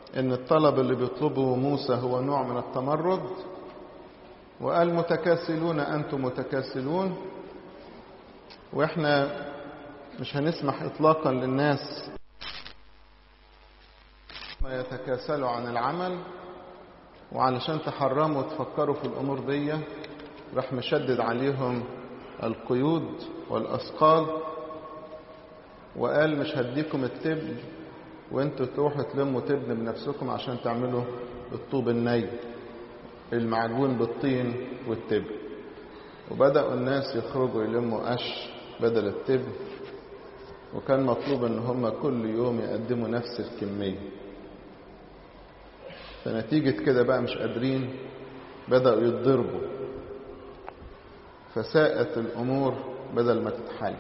ان الطلب اللي بيطلبه موسى هو نوع من التمرد وقال متكاسلون انتم متكاسلون واحنا مش هنسمح اطلاقا للناس ما يتكاسلوا عن العمل وعلشان تحرموا وتفكروا في الامور دي راح مشدد عليهم القيود والاثقال وقال مش هديكم التبن وانتوا تروحوا تلموا تبن بنفسكم عشان تعملوا الطوب الني المعجون بالطين والتبن وبدأوا الناس يخرجوا يلموا قش بدل التبن وكان مطلوب ان هم كل يوم يقدموا نفس الكمية فنتيجة كده بقى مش قادرين بدأوا يتضربوا فساءت الأمور بدل ما تتحل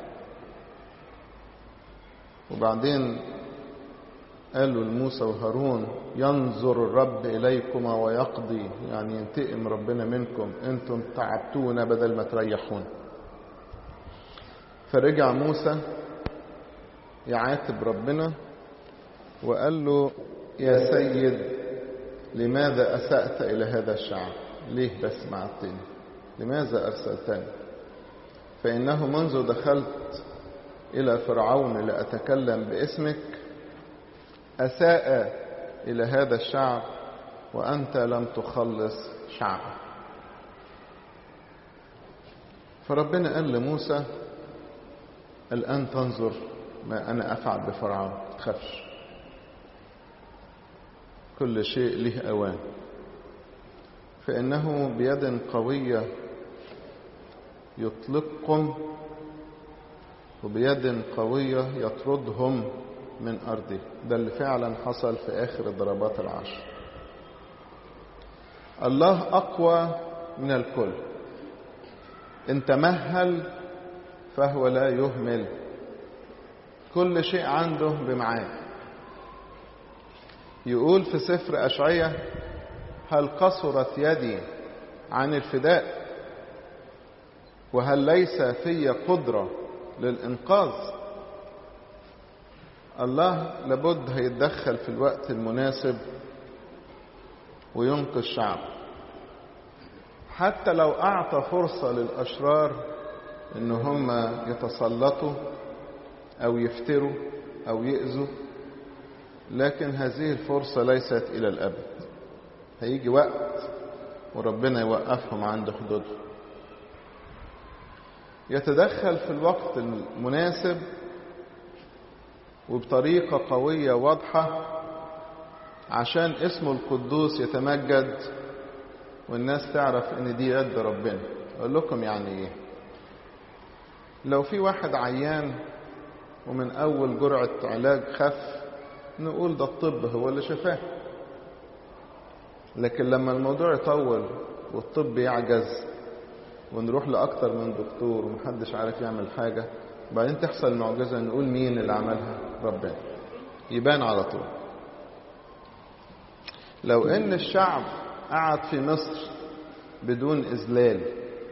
وبعدين قالوا لموسى وهارون ينظر الرب إليكما ويقضي يعني ينتقم ربنا منكم انتم تعبتونا بدل ما تريحون فرجع موسى يعاتب ربنا وقال له يا سيد لماذا أسأت إلى هذا الشعب ليه بس معتني لماذا أرسلتني فإنه منذ دخلت إلى فرعون لأتكلم باسمك أساء إلى هذا الشعب وأنت لم تخلص شعبه فربنا قال لموسى الآن تنظر ما أنا أفعل بفرعون تخافش كل شيء له أوان فإنه بيد قوية يطلقكم وبيد قوية يطردهم من أرضه ده اللي فعلا حصل في آخر الضربات العشر الله أقوى من الكل إن تمهل فهو لا يهمل كل شيء عنده بمعاد يقول في سفر أشعية هل قصرت يدي عن الفداء وهل ليس في قدرة للإنقاذ الله لابد هيتدخل في الوقت المناسب وينقذ شعب حتى لو أعطى فرصة للأشرار إن هم يتسلطوا أو يفتروا أو يأذوا لكن هذه الفرصة ليست إلى الأبد هيجي وقت وربنا يوقفهم عند حدودهم يتدخل في الوقت المناسب وبطريقة قوية واضحة عشان اسمه القدوس يتمجد والناس تعرف ان دي يد ربنا اقول لكم يعني ايه لو في واحد عيان ومن اول جرعة علاج خف نقول ده الطب هو اللي شفاه لكن لما الموضوع يطول والطب يعجز ونروح لأكتر من دكتور ومحدش عارف يعمل حاجة وبعدين تحصل معجزة نقول مين اللي عملها ربنا يبان على طول لو ان الشعب قعد في مصر بدون إذلال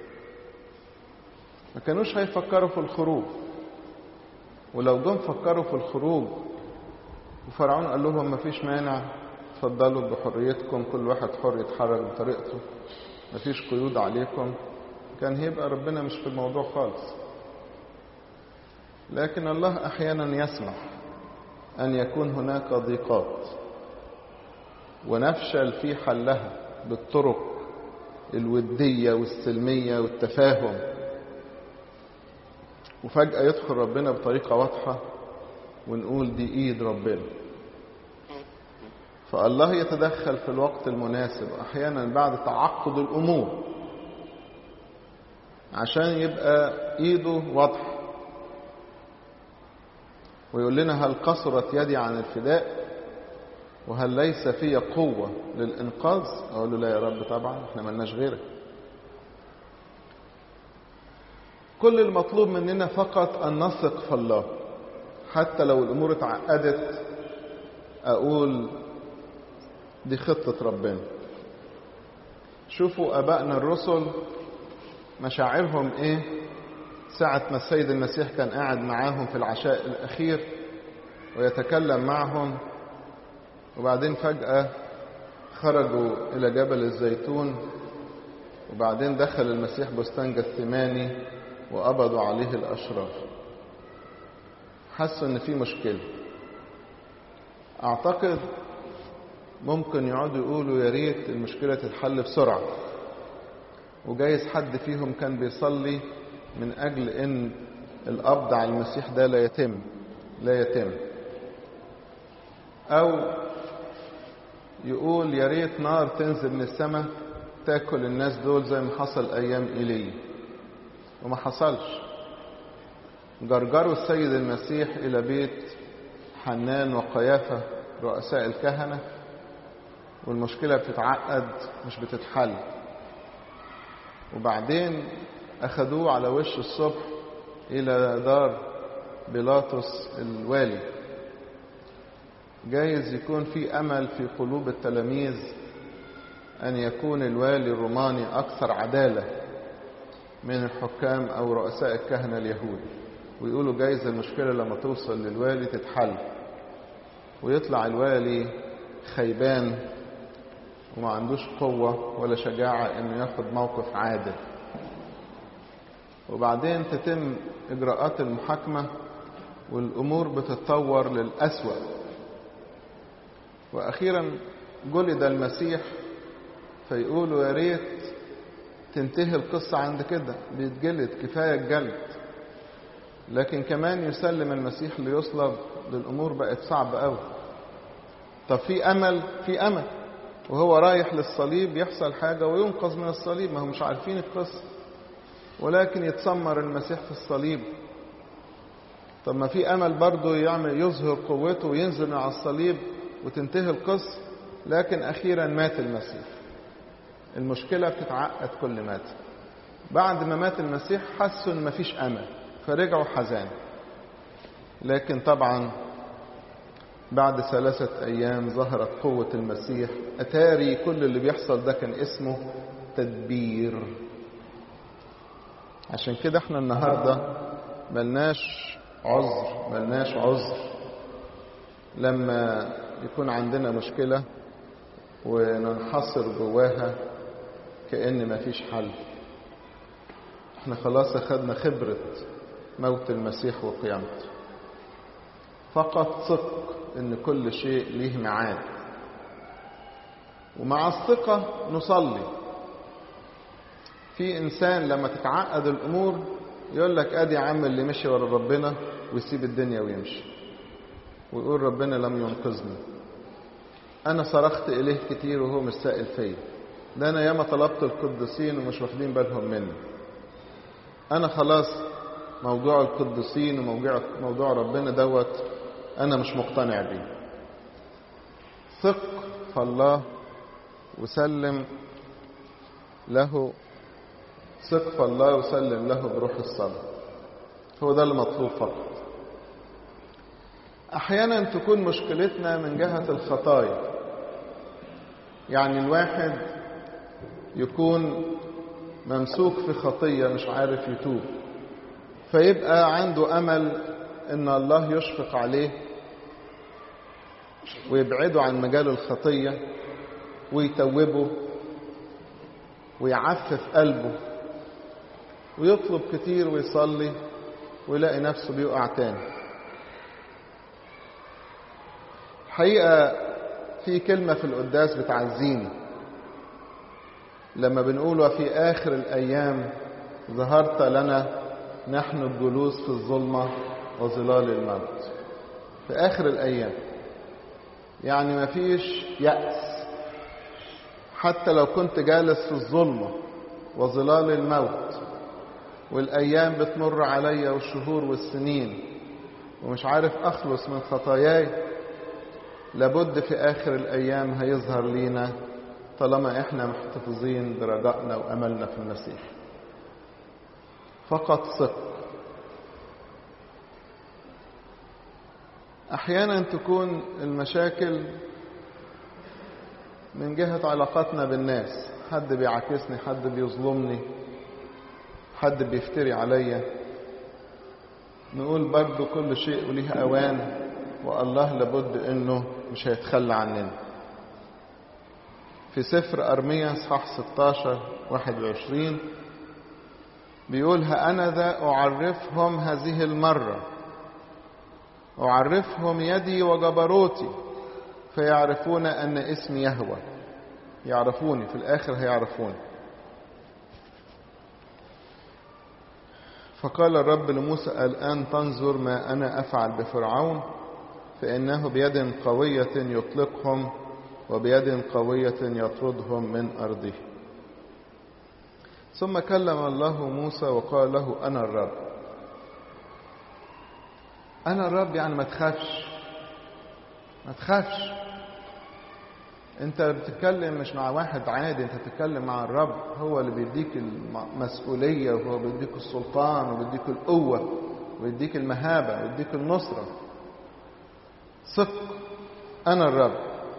ما كانوش هيفكروا في الخروج ولو جم فكروا في الخروج وفرعون قال لهم ما فيش مانع اتفضلوا بحريتكم كل واحد حر يتحرك بطريقته ما فيش قيود عليكم كان هيبقى ربنا مش في الموضوع خالص لكن الله احيانا يسمح ان يكون هناك ضيقات ونفشل في حلها بالطرق الوديه والسلميه والتفاهم وفجاه يدخل ربنا بطريقه واضحه ونقول دي ايد ربنا فالله يتدخل في الوقت المناسب احيانا بعد تعقد الامور عشان يبقى ايده واضحه ويقول لنا هل قصرت يدي عن الفداء وهل ليس في قوة للإنقاذ أقول له لا يا رب طبعا احنا ملناش غيرك كل المطلوب مننا فقط أن نثق في الله حتى لو الأمور اتعقدت أقول دي خطة ربنا شوفوا أبائنا الرسل مشاعرهم إيه ساعة ما السيد المسيح كان قاعد معاهم في العشاء الأخير ويتكلم معهم وبعدين فجأة خرجوا إلى جبل الزيتون وبعدين دخل المسيح بستان جثماني وقبضوا عليه الأشرار حسوا إن في مشكلة أعتقد ممكن يقعدوا يقولوا يا ريت المشكلة تتحل بسرعة وجايز حد فيهم كان بيصلي من أجل إن القبض على المسيح ده لا يتم لا يتم أو يقول يا ريت نار تنزل من السماء تاكل الناس دول زي ما حصل أيام إيليا وما حصلش جرجروا السيد المسيح إلى بيت حنان وقيافة رؤساء الكهنة والمشكلة بتتعقد مش بتتحل وبعدين أخدوه على وش الصبح إلى دار بيلاطس الوالي جايز يكون في أمل في قلوب التلاميذ أن يكون الوالي الروماني أكثر عدالة من الحكام أو رؤساء الكهنة اليهود ويقولوا جايز المشكلة لما توصل للوالي تتحل ويطلع الوالي خيبان وما عندوش قوة ولا شجاعة انه ياخد موقف عادل وبعدين تتم اجراءات المحاكمة والامور بتتطور للأسوأ واخيرا جلد المسيح فيقولوا يا ريت تنتهي القصة عند كده بيتجلد كفاية الجلد لكن كمان يسلم المسيح ليصلب للأمور بقت صعبة قوي طب في أمل في أمل وهو رايح للصليب يحصل حاجة وينقذ من الصليب ما هم مش عارفين القصة ولكن يتسمر المسيح في الصليب طب ما في أمل برضه يعمل يظهر قوته وينزل من على الصليب وتنتهي القصة لكن أخيرا مات المسيح المشكلة بتتعقد كل مات بعد ما مات المسيح حسوا ان مفيش امل فرجعوا حزان لكن طبعا بعد ثلاثة أيام ظهرت قوة المسيح أتاري كل اللي بيحصل ده كان اسمه تدبير عشان كده احنا النهاردة ملناش عذر ملناش عذر لما يكون عندنا مشكلة وننحصر جواها كأن مفيش حل احنا خلاص اخدنا خبرة موت المسيح وقيامته فقط ثق ان كل شيء ليه ميعاد ومع الثقة نصلي في انسان لما تتعقد الامور يقول لك ادي يا عم اللي مشي ورا ربنا ويسيب الدنيا ويمشي ويقول ربنا لم ينقذني انا صرخت اليه كتير وهو مش سائل فيا ده انا ياما طلبت القديسين ومش واخدين بالهم مني انا خلاص موضوع القديسين وموضوع موضوع ربنا دوت انا مش مقتنع بيه ثق في الله وسلم له ثق في الله وسلم له بروح الصلاة هو ده المطلوب فقط احيانا تكون مشكلتنا من جهة الخطايا يعني الواحد يكون ممسوك في خطية مش عارف يتوب فيبقى عنده أمل إن الله يشفق عليه ويبعده عن مجال الخطية ويتوبه ويعفف قلبه ويطلب كتير ويصلي ويلاقي نفسه بيقع تاني الحقيقة في كلمة في القداس بتعزيني لما بنقول وفي آخر الأيام ظهرت لنا نحن الجلوس في الظلمة وظلال الموت في آخر الأيام يعني ما فيش يأس حتى لو كنت جالس في الظلمة وظلال الموت والأيام بتمر عليا والشهور والسنين ومش عارف أخلص من خطاياي لابد في آخر الأيام هيظهر لينا طالما احنا محتفظين برجائنا واملنا في المسيح فقط ثق احيانا تكون المشاكل من جهة علاقاتنا بالناس حد بيعاكسني حد بيظلمني حد بيفتري عليا نقول برضو كل شيء وليه اوان والله لابد انه مش هيتخلى عننا في سفر أرمية صح 16 21 بيقول أنا ذا أعرفهم هذه المرة أعرفهم يدي وجبروتي فيعرفون أن اسمي يهوى يعرفوني في الآخر هيعرفوني فقال الرب لموسى الآن تنظر ما أنا أفعل بفرعون فإنه بيد قوية يطلقهم وبيد قوية يطردهم من أرضه ثم كلم الله موسى وقال له أنا الرب أنا الرب يعني ما تخافش ما تخافش انت بتتكلم مش مع واحد عادي انت بتتكلم مع الرب هو اللي بيديك المسؤولية وهو بيديك السلطان وبيديك القوة وبيديك المهابة وبيديك النصرة ثق أنا الرب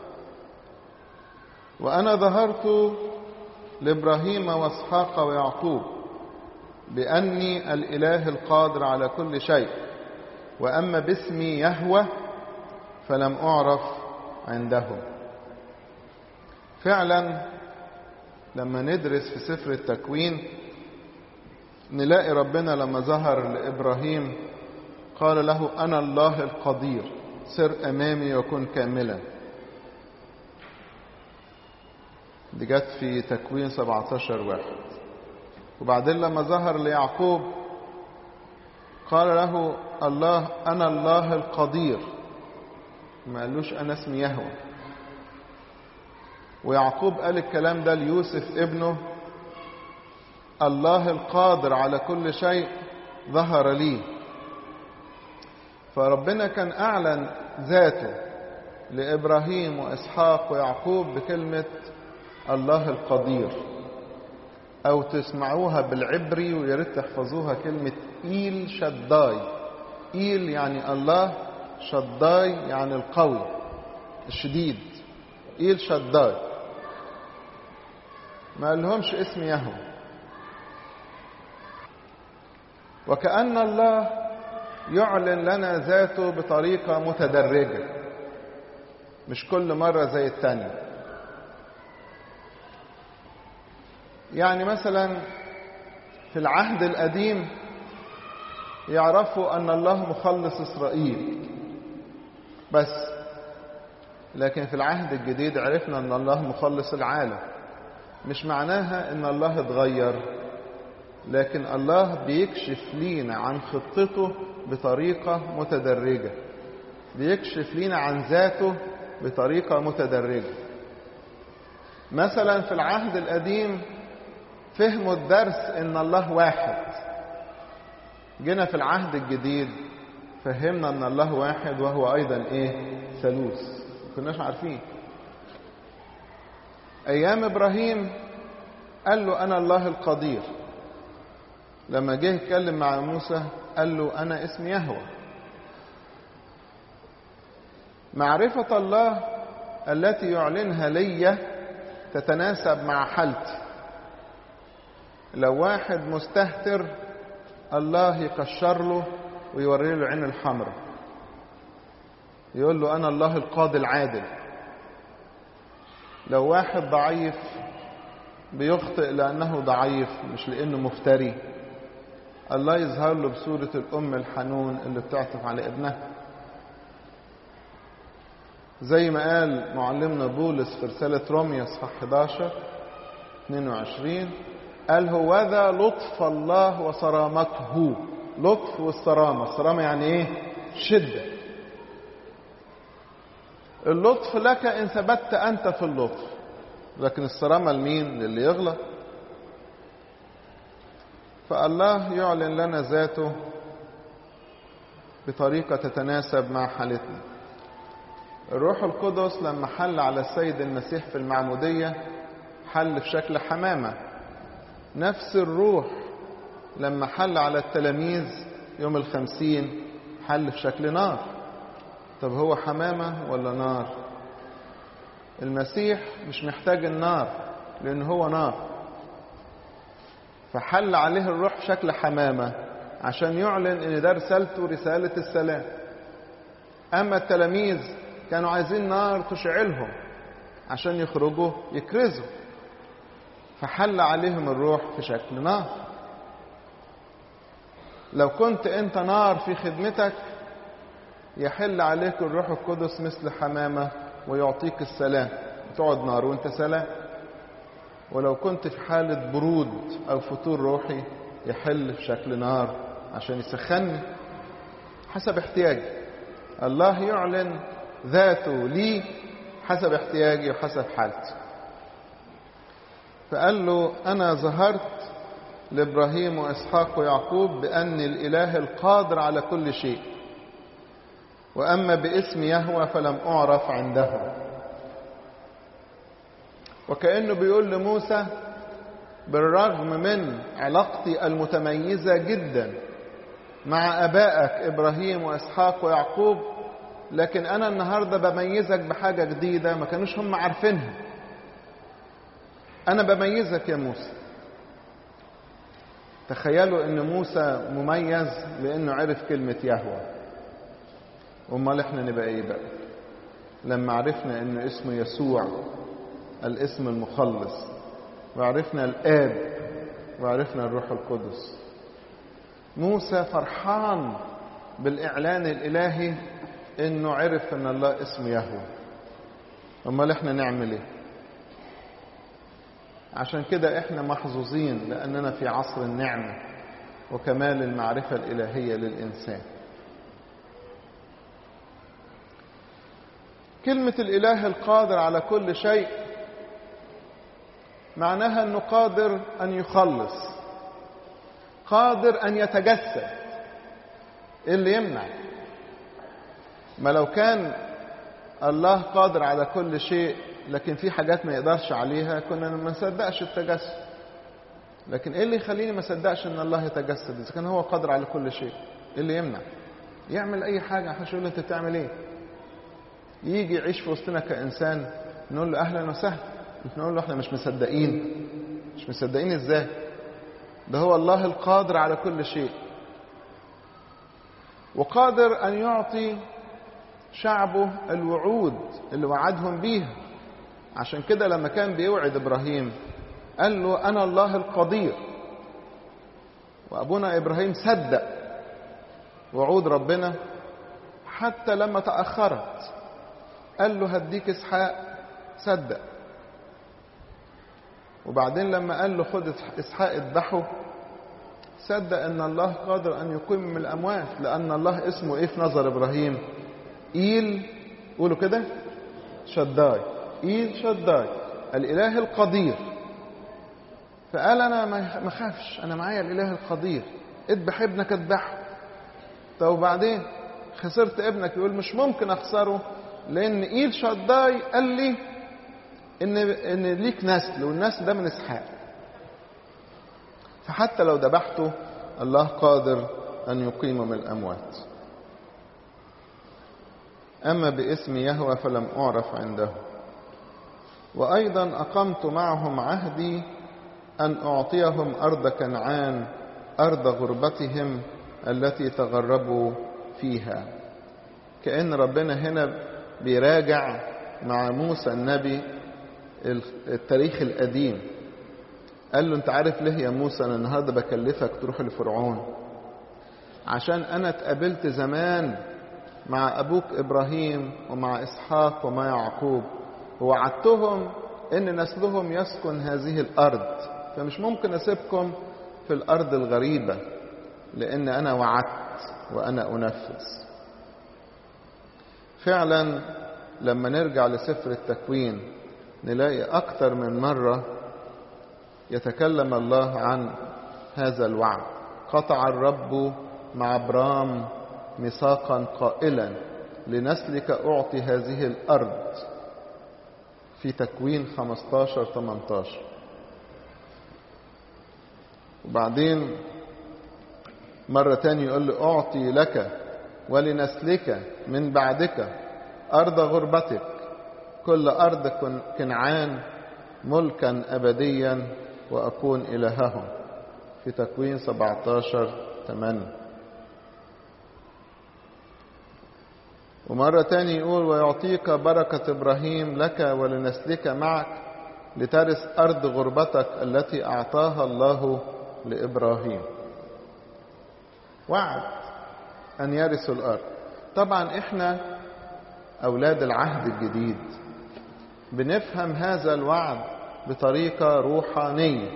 وأنا ظهرت لإبراهيم وإسحاق ويعقوب بأني الإله القادر على كل شيء وأما باسمي يهوى فلم أعرف عندهم فعلا لما ندرس في سفر التكوين نلاقي ربنا لما ظهر لإبراهيم قال له أنا الله القدير سر أمامي وكن كاملا دي جت في تكوين 17 واحد وبعدين لما ظهر ليعقوب قال له الله أنا الله القدير ما قالوش أنا اسمي يهوى ويعقوب قال الكلام ده ليوسف ابنه الله القادر على كل شيء ظهر لي فربنا كان أعلن ذاته لإبراهيم وإسحاق ويعقوب بكلمة الله القدير أو تسمعوها بالعبري وياريت تحفظوها كلمة إيل شداي إيل يعني الله شداي يعني القوي الشديد إيل شداي ما قالهمش اسم يهوه وكأن الله يعلن لنا ذاته بطريقة متدرجة مش كل مرة زي التانية يعني مثلا في العهد القديم يعرفوا أن الله مخلص إسرائيل بس لكن في العهد الجديد عرفنا أن الله مخلص العالم مش معناها أن الله اتغير لكن الله بيكشف لينا عن خطته بطريقة متدرجة بيكشف لينا عن ذاته بطريقة متدرجة مثلا في العهد القديم فهموا الدرس ان الله واحد جينا في العهد الجديد فهمنا ان الله واحد وهو ايضا ايه ثالوث ما كناش عارفين ايام ابراهيم قال له انا الله القدير لما جه يتكلم مع موسى قال له انا اسمي يهوى معرفة الله التي يعلنها لي تتناسب مع حالتي لو واحد مستهتر الله يكشر له ويوري له عين الحمراء يقول له انا الله القاضي العادل لو واحد ضعيف بيخطئ لانه ضعيف مش لانه مفتري الله يظهر له بصورة الأم الحنون اللي بتعطف على ابنها زي ما قال معلمنا بولس في رسالة روميا صح 11 22 قال هو ذا لطف الله وصرامته لطف والصرامة الصرامة يعني ايه شدة اللطف لك إن ثبت أنت في اللطف لكن الصرامة لمين للي يغلط فالله يعلن لنا ذاته بطريقة تتناسب مع حالتنا الروح القدس لما حل على السيد المسيح في المعمودية حل في شكل حمامة نفس الروح لما حل على التلاميذ يوم الخمسين حل في شكل نار طب هو حمامة ولا نار المسيح مش محتاج النار لأن هو نار فحل عليه الروح في شكل حمامة عشان يعلن ان ده رسالته رسالة السلام اما التلاميذ كانوا عايزين نار تشعلهم عشان يخرجوا يكرزوا فحل عليهم الروح في شكل نار لو كنت انت نار في خدمتك يحل عليك الروح القدس مثل حمامة ويعطيك السلام تقعد نار وانت سلام ولو كنت في حالة برود أو فتور روحي يحل في شكل نار عشان يسخني حسب احتياجي الله يعلن ذاته لي حسب احتياجي وحسب حالتي فقال له أنا ظهرت لإبراهيم وإسحاق ويعقوب بأني الإله القادر على كل شيء وأما باسم يهوى فلم أعرف عنده وكأنه بيقول لموسى بالرغم من علاقتي المتميزة جدا مع أبائك إبراهيم وإسحاق ويعقوب لكن أنا النهاردة بميزك بحاجة جديدة ما كانوش هم عارفينها أنا بميزك يا موسى تخيلوا أن موسى مميز لأنه عرف كلمة يهوى أمال إحنا نبقى إيه بقى لما عرفنا أن اسمه يسوع الاسم المخلص وعرفنا الآب وعرفنا الروح القدس موسى فرحان بالإعلان الإلهي إنه عرف إن الله اسمه يهوه أمال إحنا نعمل إيه؟ عشان كده إحنا محظوظين لأننا في عصر النعمة وكمال المعرفة الإلهية للإنسان كلمة الإله القادر على كل شيء معناها أنه قادر أن يخلص قادر أن يتجسد إيه اللي يمنع ما لو كان الله قادر على كل شيء لكن في حاجات ما يقدرش عليها كنا ما نصدقش التجسد لكن ايه اللي يخليني ما اصدقش ان الله يتجسد اذا كان هو قادر على كل شيء ايه اللي يمنع يعمل اي حاجه عشان يقول انت بتعمل ايه يجي يعيش في وسطنا كانسان نقول له اهلا وسهلا نقول له احنا مش مصدقين مش مصدقين ازاي ده هو الله القادر على كل شيء وقادر ان يعطي شعبه الوعود اللي وعدهم بيها عشان كده لما كان بيوعد ابراهيم قال له انا الله القدير وابونا ابراهيم صدق وعود ربنا حتى لما تاخرت قال له هديك اسحاق صدق وبعدين لما قال له خد اسحاق اذبحه صدق ان الله قادر ان يقيم من الاموات لان الله اسمه ايه في نظر ابراهيم ايل قولوا كده شداي ايل شداي الاله القدير فقال انا ما خافش انا معايا الاله القدير اذبح ابنك اذبحه طب وبعدين خسرت ابنك يقول مش ممكن اخسره لان ايل شداي قال لي ان ان ليك نسل والنسل ده من اسحاق فحتى لو ذبحته الله قادر ان يقيم من الاموات اما باسم يهوى فلم اعرف عنده وايضا اقمت معهم عهدي ان اعطيهم ارض كنعان ارض غربتهم التي تغربوا فيها كان ربنا هنا بيراجع مع موسى النبي التاريخ القديم قال له انت عارف ليه يا موسى انا النهارده بكلفك تروح لفرعون عشان انا اتقابلت زمان مع ابوك ابراهيم ومع اسحاق ومع يعقوب ووعدتهم ان نسلهم يسكن هذه الارض فمش ممكن اسيبكم في الارض الغريبه لان انا وعدت وانا انفذ فعلا لما نرجع لسفر التكوين نلاقي أكثر من مرة يتكلم الله عن هذا الوعد قطع الرب مع أبرام ميثاقا قائلا لنسلك أعطي هذه الأرض في تكوين 15 18 وبعدين مرة تانية يقول له أعطي لك ولنسلك من بعدك أرض غربتك كل أرض كنعان ملكا أبديا وأكون إلههم في تكوين 17 8 ومرة تاني يقول ويعطيك بركة إبراهيم لك ولنسلك معك لترث أرض غربتك التي أعطاها الله لإبراهيم وعد أن يرثوا الأرض طبعا إحنا أولاد العهد الجديد بنفهم هذا الوعد بطريقة روحانية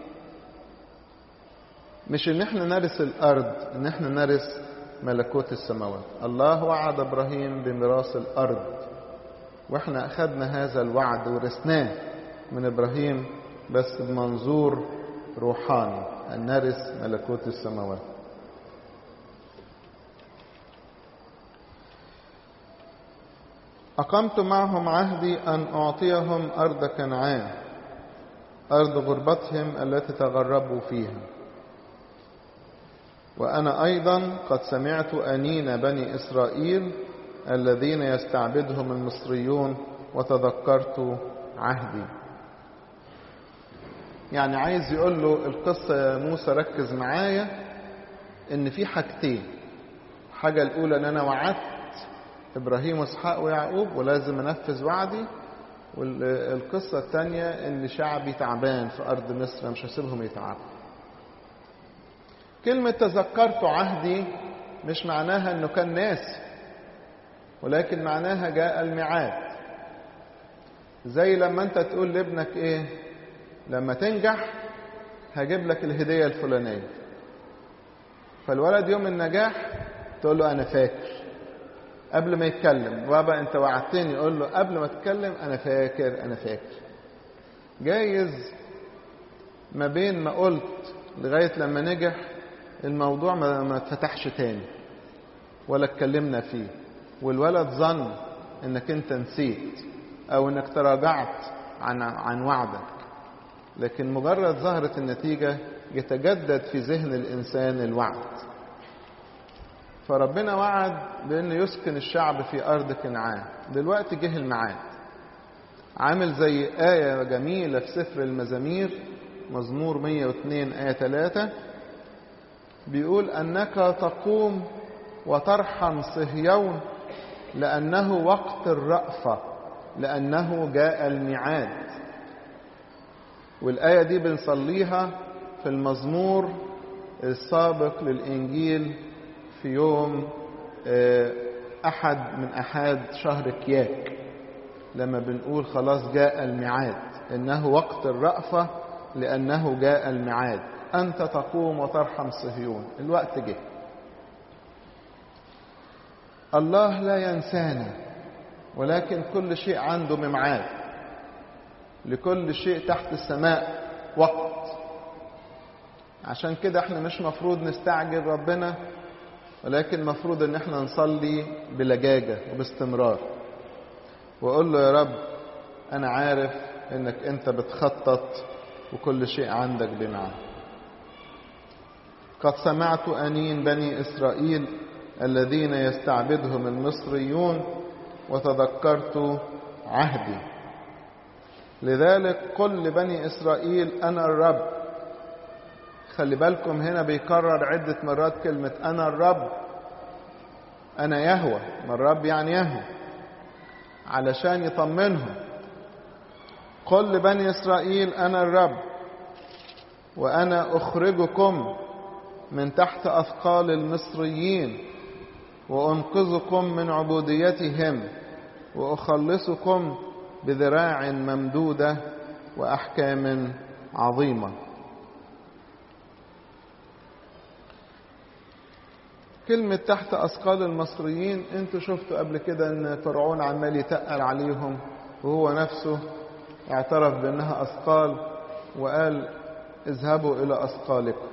مش ان احنا نرث الارض ان احنا نرث ملكوت السماوات الله وعد ابراهيم بميراث الارض واحنا اخذنا هذا الوعد ورثناه من ابراهيم بس بمنظور روحاني ان نرث ملكوت السماوات أقمت معهم عهدي أن أعطيهم أرض كنعان أرض غربتهم التي تغربوا فيها وأنا أيضا قد سمعت أنين بني إسرائيل الذين يستعبدهم المصريون وتذكرت عهدي يعني عايز يقول له القصة يا موسى ركز معايا ان في حاجتين الحاجة الأولى ان أنا وعدت إبراهيم وإسحاق ويعقوب ولازم أنفذ وعدي والقصة الثانية إن شعبي تعبان في أرض مصر مش هسيبهم يتعبوا كلمة تذكرت عهدي مش معناها إنه كان ناسي ولكن معناها جاء الميعاد زي لما أنت تقول لابنك إيه لما تنجح هجيب لك الهدية الفلانية فالولد يوم النجاح تقول له أنا فاكر قبل ما يتكلم بابا انت وعدتني يقول له قبل ما تتكلم انا فاكر انا فاكر جايز ما بين ما قلت لغاية لما نجح الموضوع ما, ما اتفتحش تاني ولا اتكلمنا فيه والولد ظن انك انت نسيت او انك تراجعت عن عن وعدك لكن مجرد ظهرت النتيجة يتجدد في ذهن الإنسان الوعد فربنا وعد بأنه يسكن الشعب في أرض كنعان دلوقتي جه الميعاد عامل زي آية جميلة في سفر المزامير مزمور 102 آية 3 بيقول أنك تقوم وترحم صهيون لأنه وقت الرأفة لأنه جاء الميعاد والآية دي بنصليها في المزمور السابق للإنجيل في يوم أحد من أحد شهر كياك لما بنقول خلاص جاء الميعاد إنه وقت الرأفة لأنه جاء الميعاد أنت تقوم وترحم صهيون الوقت جه الله لا ينسانا ولكن كل شيء عنده ميعاد لكل شيء تحت السماء وقت عشان كده احنا مش مفروض نستعجل ربنا ولكن مفروض ان احنا نصلي بلجاجة وباستمرار واقول له يا رب انا عارف انك انت بتخطط وكل شيء عندك بمعنى قد سمعت انين بني اسرائيل الذين يستعبدهم المصريون وتذكرت عهدي لذلك قل لبني اسرائيل انا الرب خلي بالكم هنا بيكرر عدة مرات كلمة أنا الرب أنا يهوى ما الرب يعني يهوى علشان يطمنهم قل لبني إسرائيل أنا الرب وأنا أخرجكم من تحت أثقال المصريين وأنقذكم من عبوديتهم وأخلصكم بذراع ممدودة وأحكام عظيمة كلمة تحت أثقال المصريين انتوا شفتوا قبل كده ان فرعون عمال يتقل عليهم وهو نفسه اعترف بانها أثقال وقال اذهبوا إلى أثقالكم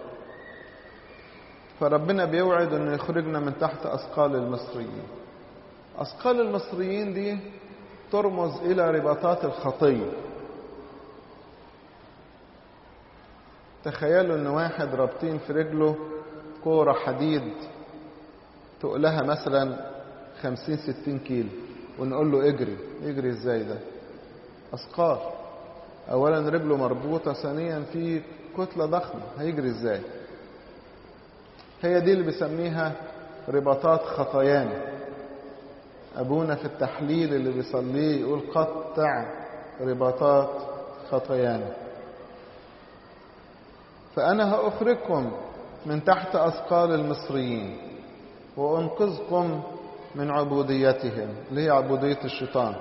فربنا بيوعد انه يخرجنا من تحت أثقال المصريين أثقال المصريين دي ترمز إلى رباطات الخطية تخيلوا ان واحد رابطين في رجله كورة حديد تقلها مثلا خمسين ستين كيلو ونقول له اجري يجري ازاي ده اثقال اولا رجله مربوطه ثانيا في كتله ضخمه هيجري ازاي هي دي اللي بسميها رباطات خطايانا أبونا في التحليل اللي بيصليه يقول قطع رباطات خطايانا فأنا هأخرجكم من تحت أثقال المصريين وأنقذكم من عبوديتهم اللي هي عبودية الشيطان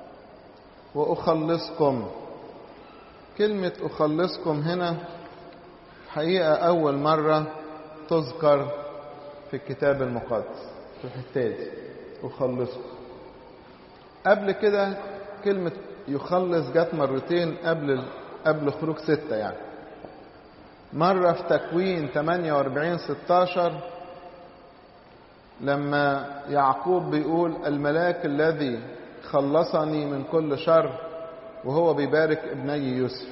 وأخلصكم كلمة أخلصكم هنا حقيقة أول مرة تذكر في الكتاب المقدس في الحتة دي أخلصكم قبل كده كلمة يخلص جت مرتين قبل قبل خروج ستة يعني مرة في تكوين 48 16 لما يعقوب بيقول الملاك الذي خلصني من كل شر وهو بيبارك ابني يوسف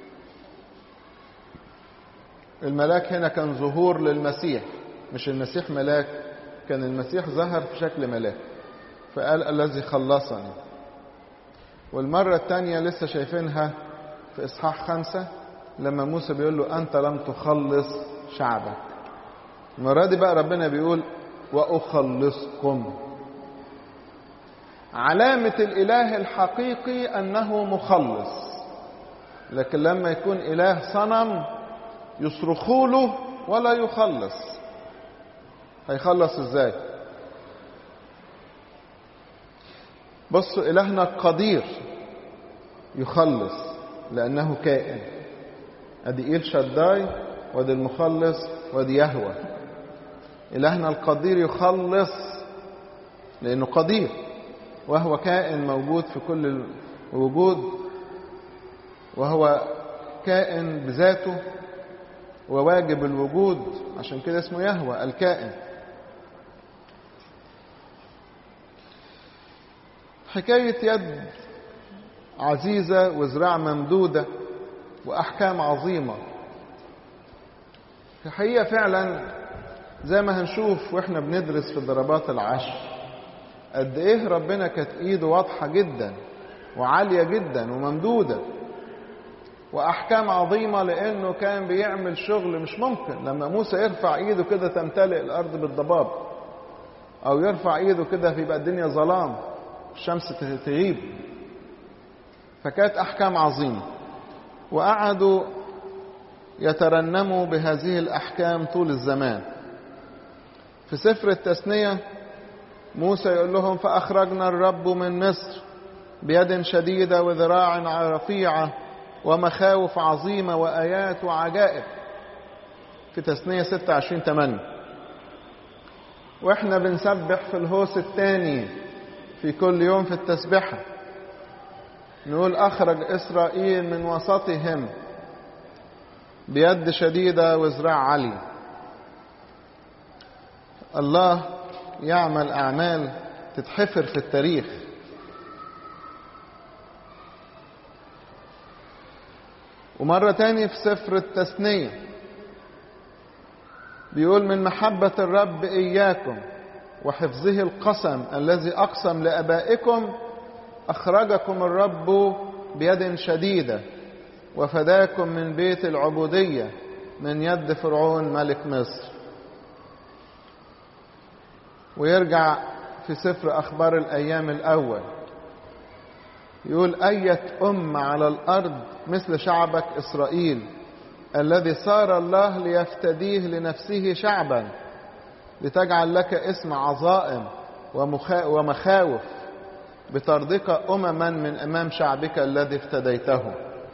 الملاك هنا كان ظهور للمسيح مش المسيح ملاك كان المسيح ظهر في شكل ملاك فقال الذي خلصني والمرة الثانية لسه شايفينها في إصحاح خمسة لما موسى بيقول له أنت لم تخلص شعبك المرة دي بقى ربنا بيقول وأخلصكم علامة الإله الحقيقي أنه مخلص لكن لما يكون إله صنم يصرخوا له ولا يخلص هيخلص ازاي بصوا إلهنا قدير يخلص لأنه كائن أدي إيل شداي وادي المخلص وادي يهوى إلهنا القدير يخلص لأنه قدير وهو كائن موجود في كل الوجود وهو كائن بذاته وواجب الوجود عشان كده اسمه يهوى الكائن حكاية يد عزيزة وذراع ممدودة وأحكام عظيمة في الحقيقة فعلا زي ما هنشوف واحنا بندرس في ضربات العشر قد ايه ربنا كانت ايده واضحة جدا وعالية جدا وممدودة واحكام عظيمة لانه كان بيعمل شغل مش ممكن لما موسى يرفع ايده كده تمتلئ الارض بالضباب او يرفع ايده كده فيبقى الدنيا ظلام الشمس تغيب فكانت احكام عظيمة وقعدوا يترنموا بهذه الاحكام طول الزمان في سفر التثنيه موسى يقول لهم فأخرجنا الرب من مصر بيد شديدة وذراع رفيعة ومخاوف عظيمة وآيات وعجائب في تثنية 26 8 واحنا بنسبح في الهوس الثاني في كل يوم في التسبحة نقول أخرج إسرائيل من وسطهم بيد شديدة وذراع علي الله يعمل أعمال تتحفر في التاريخ ومرة تاني في سفر التثنية بيقول من محبة الرب إياكم وحفظه القسم الذي أقسم لأبائكم أخرجكم الرب بيد شديدة وفداكم من بيت العبودية من يد فرعون ملك مصر ويرجع في سفر أخبار الأيام الأول يقول أية أم على الأرض مثل شعبك إسرائيل الذي صار الله ليفتديه لنفسه شعبا لتجعل لك اسم عظائم ومخاوف بطردك أمما من أمام شعبك الذي افتديته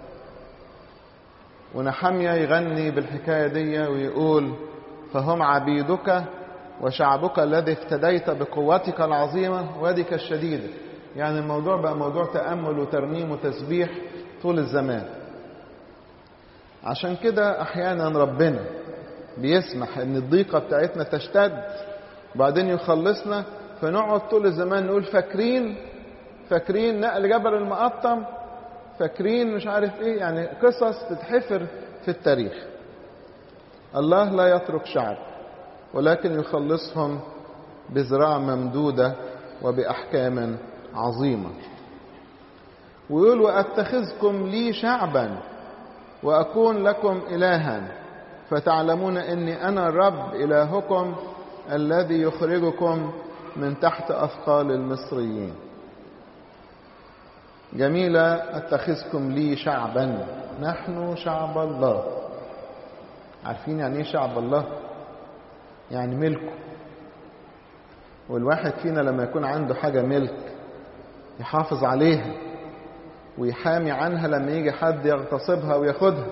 ونحمية يغني بالحكاية دي ويقول فهم عبيدك وشعبك الذي افتديت بقوتك العظيمة ويدك الشديدة يعني الموضوع بقى موضوع تأمل وترنيم وتسبيح طول الزمان عشان كده أحيانا ربنا بيسمح ان الضيقة بتاعتنا تشتد وبعدين يخلصنا فنقعد طول الزمان نقول فاكرين فاكرين نقل جبل المقطم فاكرين مش عارف ايه يعني قصص تتحفر في التاريخ الله لا يترك شعب ولكن يخلصهم بذراع ممدودة وبأحكام عظيمة ويقول وأتخذكم لي شعبا وأكون لكم إلها فتعلمون أني أنا الرب إلهكم الذي يخرجكم من تحت أثقال المصريين جميلة أتخذكم لي شعبا نحن شعب الله عارفين يعني ايه شعب الله يعني ملكه والواحد فينا لما يكون عنده حاجة ملك يحافظ عليها ويحامي عنها لما يجي حد يغتصبها وياخدها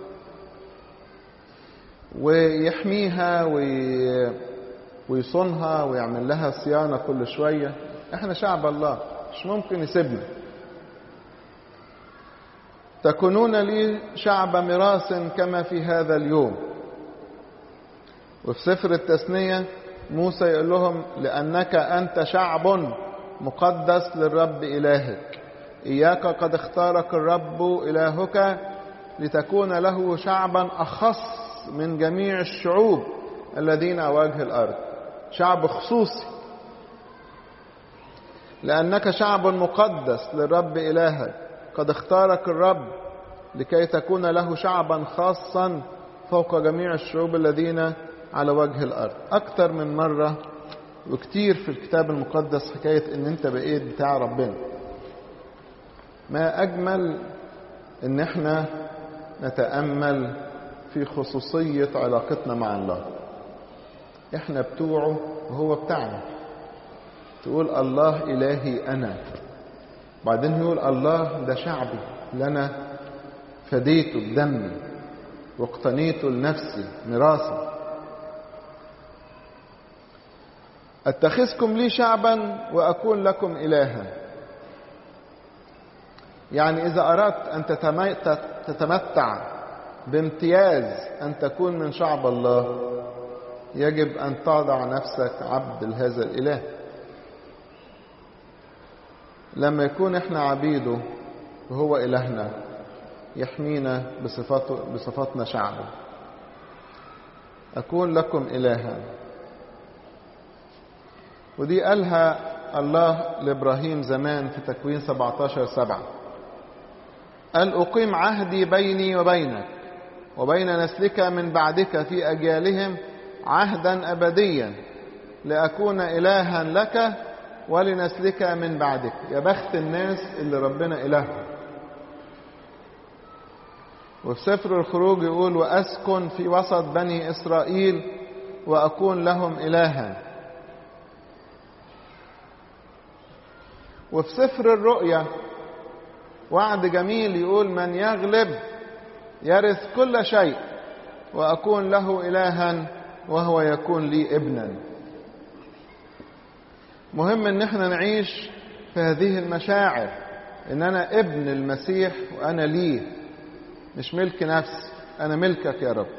ويحميها وي... ويصونها ويعمل لها صيانة كل شوية احنا شعب الله مش ممكن يسيبنا تكونون لي شعب ميراث كما في هذا اليوم وفي سفر التثنية موسى يقول لهم لأنك أنت شعب مقدس للرب إلهك إياك قد اختارك الرب إلهك لتكون له شعبا أخص من جميع الشعوب الذين على وجه الأرض شعب خصوصي لأنك شعب مقدس للرب إلهك قد اختارك الرب لكي تكون له شعبا خاصا فوق جميع الشعوب الذين على وجه الأرض أكثر من مرة وكتير في الكتاب المقدس حكاية ان انت بقيت بتاع ربنا ما أجمل ان احنا نتأمل في خصوصية علاقتنا مع الله احنا بتوعه وهو بتاعنا تقول الله إلهي أنا بعدين يقول الله ده شعبي اللي أنا فديته بدمي واقتنيته لنفسي ميراثي اتخذكم لي شعبا واكون لكم الها يعني اذا اردت ان تتمتع بامتياز ان تكون من شعب الله يجب ان تضع نفسك عبد لهذا الاله لما يكون احنا عبيده وهو الهنا يحمينا بصفاته بصفاتنا شعبه اكون لكم الها ودي قالها الله لابراهيم زمان في تكوين 17 سبعة قال أقيم عهدي بيني وبينك وبين نسلك من بعدك في أجيالهم عهدا أبديا لأكون إلها لك ولنسلك من بعدك يا بخت الناس اللي ربنا إلههم وفي سفر الخروج يقول وأسكن في وسط بني إسرائيل وأكون لهم إلها وفي سفر الرؤيا وعد جميل يقول من يغلب يرث كل شيء وأكون له إلها وهو يكون لي ابنا مهم ان احنا نعيش في هذه المشاعر ان انا ابن المسيح وانا ليه مش ملك نفسي انا ملكك يا رب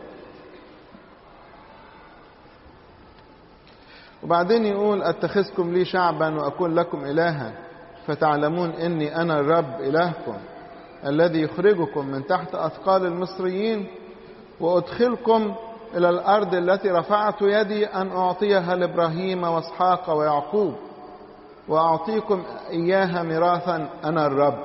وبعدين يقول اتخذكم لي شعبا واكون لكم الها فتعلمون اني انا الرب الهكم الذي يخرجكم من تحت اثقال المصريين وادخلكم الى الارض التي رفعت يدي ان اعطيها لابراهيم واسحاق ويعقوب واعطيكم اياها ميراثا انا الرب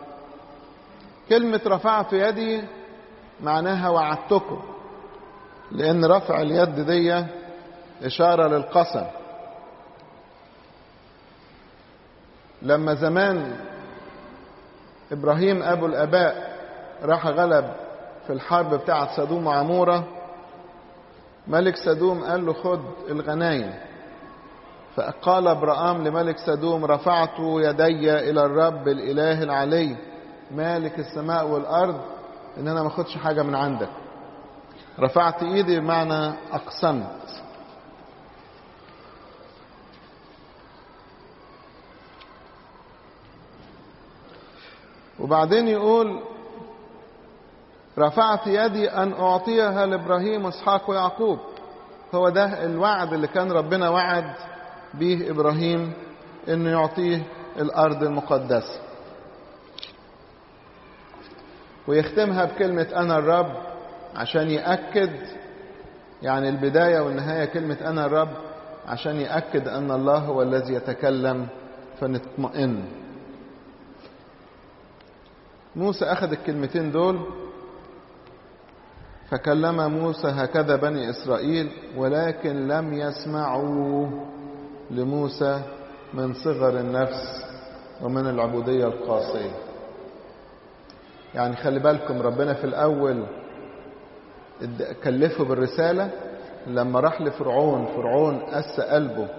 كلمه رفعت يدي معناها وعدتكم لان رفع اليد دي اشاره للقسم لما زمان ابراهيم ابو الاباء راح غلب في الحرب بتاعه سدوم وعموره ملك سدوم قال له خد الغنايم فقال ابرام لملك سدوم رفعت يدي الى الرب الاله العلي مالك السماء والارض ان انا ما اخدش حاجه من عندك رفعت ايدي بمعنى اقسمت وبعدين يقول رفعت يدي أن أعطيها لإبراهيم وإسحاق ويعقوب هو ده الوعد اللي كان ربنا وعد به إبراهيم إنه يعطيه الأرض المقدسة ويختمها بكلمة أنا الرب عشان يأكد يعني البداية والنهاية كلمة أنا الرب عشان يأكد أن الله هو الذي يتكلم فنطمئن موسى أخذ الكلمتين دول فكلم موسى هكذا بني إسرائيل ولكن لم يسمعوا لموسى من صغر النفس ومن العبودية القاسية يعني خلي بالكم ربنا في الأول كلفه بالرسالة لما راح لفرعون فرعون قس قلبه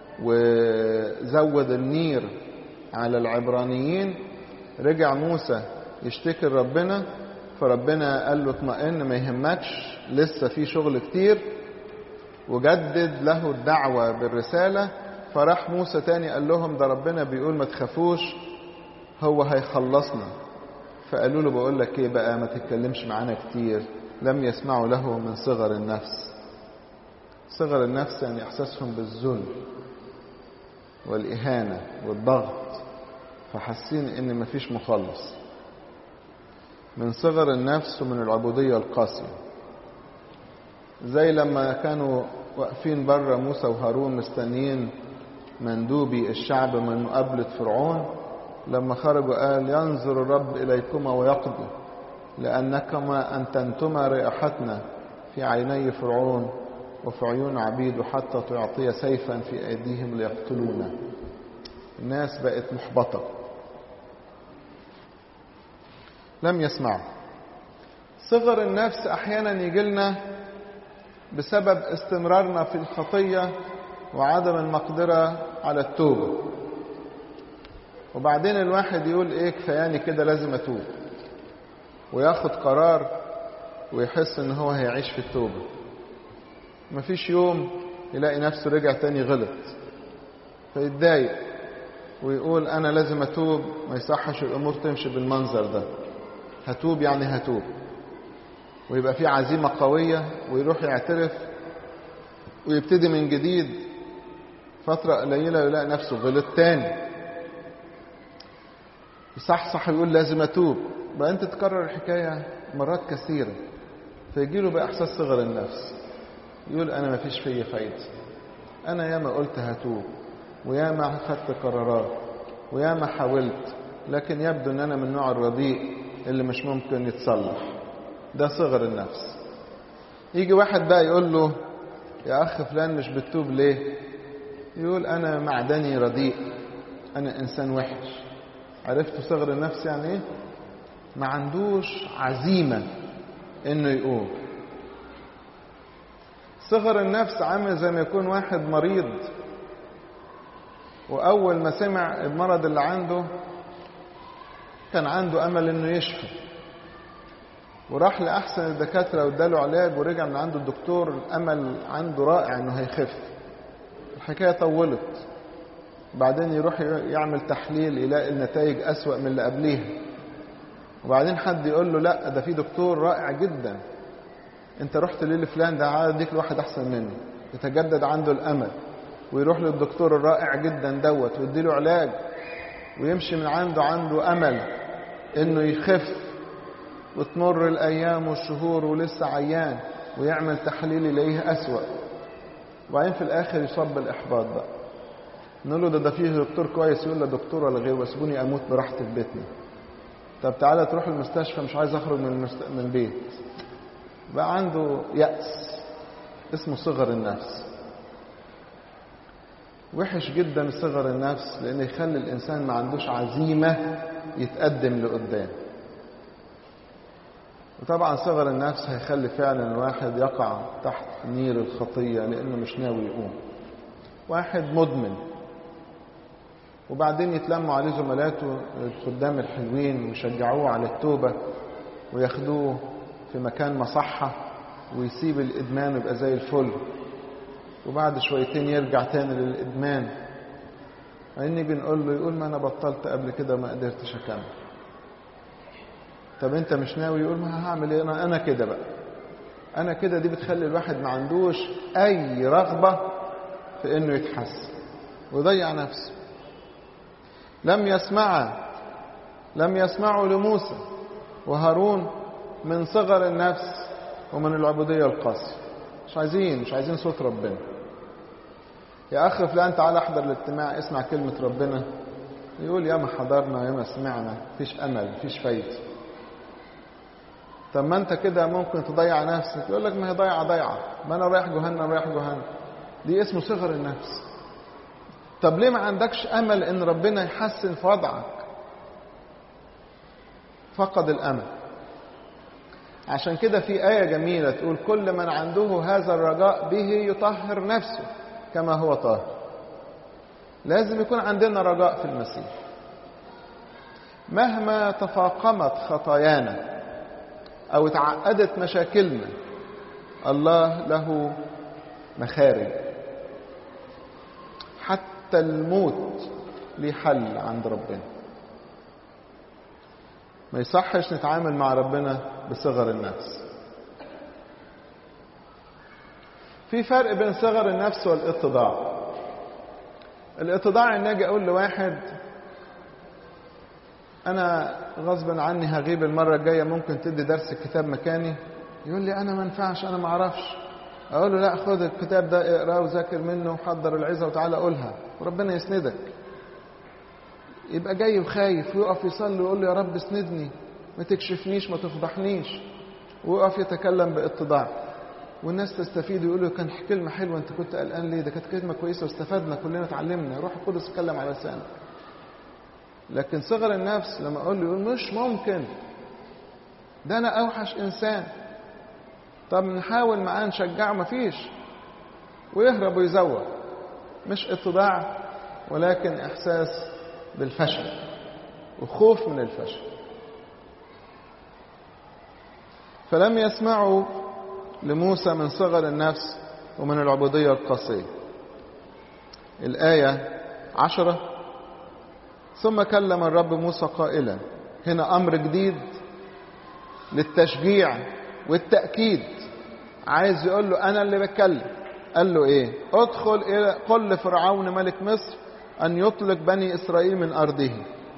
وزود النير على العبرانيين رجع موسى يشتكي ربنا فربنا قال له اطمئن ما يهمكش لسه في شغل كتير وجدد له الدعوة بالرسالة فراح موسى تاني قال لهم ده ربنا بيقول ما تخافوش هو هيخلصنا فقالوا له بقول لك ايه بقى ما تتكلمش معانا كتير لم يسمعوا له من صغر النفس صغر النفس يعني احساسهم بالذل والاهانه والضغط فحاسين ان مفيش مخلص من صغر النفس ومن العبوديه القاسيه زي لما كانوا واقفين بره موسى وهارون مستنيين مندوبي الشعب من مقابله فرعون لما خرجوا قال ينظر الرب اليكما ويقضي لانكما انتنتما رائحتنا في عيني فرعون وفي عيون عبيده حتى تعطي سيفا في ايديهم ليقتلونا الناس بقت محبطه لم يسمعوا صغر النفس احيانا يجي لنا بسبب استمرارنا في الخطيه وعدم المقدره على التوبه وبعدين الواحد يقول ايه كفاياني كده لازم اتوب وياخد قرار ويحس ان هو هيعيش في التوبه مفيش يوم يلاقي نفسه رجع تاني غلط فيتضايق ويقول انا لازم اتوب ما يصحش الامور تمشي بالمنظر ده هتوب يعني هتوب ويبقى في عزيمه قويه ويروح يعترف ويبتدي من جديد فتره قليله ويلاقي نفسه غلط تاني يصحصح يقول لازم اتوب بقى انت تكرر الحكايه مرات كثيره فيجي له بقى احساس صغر النفس يقول انا ما فيش فيا فايده انا ياما قلت هتوب وياما خدت قرارات وياما حاولت لكن يبدو ان انا من النوع الرديء اللي مش ممكن يتصلح ده صغر النفس يجي واحد بقى يقول له يا اخ فلان مش بتتوب ليه يقول انا معدني رديء انا انسان وحش عرفتوا صغر النفس يعني ايه ما عندوش عزيمه انه يقوم صغر النفس عامل زي ما يكون واحد مريض واول ما سمع المرض اللي عنده كان عنده امل انه يشفي وراح لاحسن الدكاتره واداله علاج ورجع من عند الدكتور الامل عنده رائع انه هيخف الحكايه طولت بعدين يروح يعمل تحليل يلاقي النتائج اسوا من اللي قبليها وبعدين حد يقول له لا ده في دكتور رائع جدا انت رحت ليه لفلان ده عاد اديك لواحد احسن منه يتجدد عنده الامل ويروح للدكتور الرائع جدا دوت ويديله علاج ويمشي من عنده عنده امل انه يخف وتمر الايام والشهور ولسه عيان ويعمل تحليل يلاقيه اسوا وبعدين في الاخر يصاب بالاحباط بقى نقول له ده ده فيه دكتور كويس يقول له دكتور ولا غيره وسيبوني اموت براحتي في بيتنا طب تعالى تروح المستشفى مش عايز اخرج من المست... من البيت بقى عنده يأس اسمه صغر النفس وحش جدا صغر النفس لان يخلي الانسان ما عندوش عزيمه يتقدم لقدام وطبعا صغر النفس هيخلي فعلا الواحد يقع تحت نير الخطيه لانه مش ناوي يقوم واحد مدمن وبعدين يتلموا عليه زملاته الخدام الحلوين ويشجعوه على التوبه وياخدوه في مكان مصحه ويسيب الادمان ويبقى زي الفل وبعد شويتين يرجع تاني للإدمان اني بنقول له يقول ما أنا بطلت قبل كده وما قدرتش أكمل طب أنت مش ناوي يقول ما هعمل إيه أنا أنا كده بقى أنا كده دي بتخلي الواحد ما عندوش أي رغبة في إنه يتحسن ويضيع نفسه لم يسمع لم يسمعوا لموسى وهارون من صغر النفس ومن العبودية القاسية مش عايزين مش عايزين صوت ربنا يا اخ فلان تعالى احضر الاجتماع اسمع كلمة ربنا يقول يا ما حضرنا يا ما سمعنا مفيش امل مفيش فايدة طب ما انت كده ممكن تضيع نفسك يقول لك ما هي ضيعة ضيعة ما انا رايح جهنم رايح جهنم دي اسمه صغر النفس طب ليه ما عندكش امل ان ربنا يحسن في وضعك فقد الامل عشان كده في آية جميلة تقول كل من عنده هذا الرجاء به يطهر نفسه كما هو طاهر لازم يكون عندنا رجاء في المسيح مهما تفاقمت خطايانا أو تعقدت مشاكلنا الله له مخارج حتى الموت ليه حل عند ربنا ما يصحش نتعامل مع ربنا بصغر النفس في فرق بين صغر النفس والاتضاع الاتضاع ان اجي اقول لواحد انا غصبا عني هغيب المره الجايه ممكن تدي درس الكتاب مكاني يقول لي انا ما ينفعش انا ما اعرفش اقول له لا خد الكتاب ده اقراه وذاكر منه وحضر العظه وتعالى قولها وربنا يسندك يبقى جاي وخايف ويقف يصلي ويقول له يا رب اسندني ما تكشفنيش ما تفضحنيش ويقف يتكلم باتضاع والناس تستفيد ويقول له كان كلمة حلوة أنت كنت قلقان ليه؟ ده كانت كلمة كويسة واستفدنا كلنا اتعلمنا، روح القدس اتكلم على لسانك. لكن صغر النفس لما أقول له يقول مش ممكن. ده أنا أوحش إنسان. طب نحاول معاه نشجعه مفيش. ويهرب ويزوق. مش اتضاع ولكن إحساس بالفشل وخوف من الفشل. فلم يسمعوا لموسى من صغر النفس ومن العبودية القاسية الآية عشرة ثم كلم الرب موسى قائلا هنا أمر جديد للتشجيع والتأكيد عايز يقول له أنا اللي بتكلم قال له إيه ادخل إلى قل لفرعون ملك مصر أن يطلق بني إسرائيل من أرضه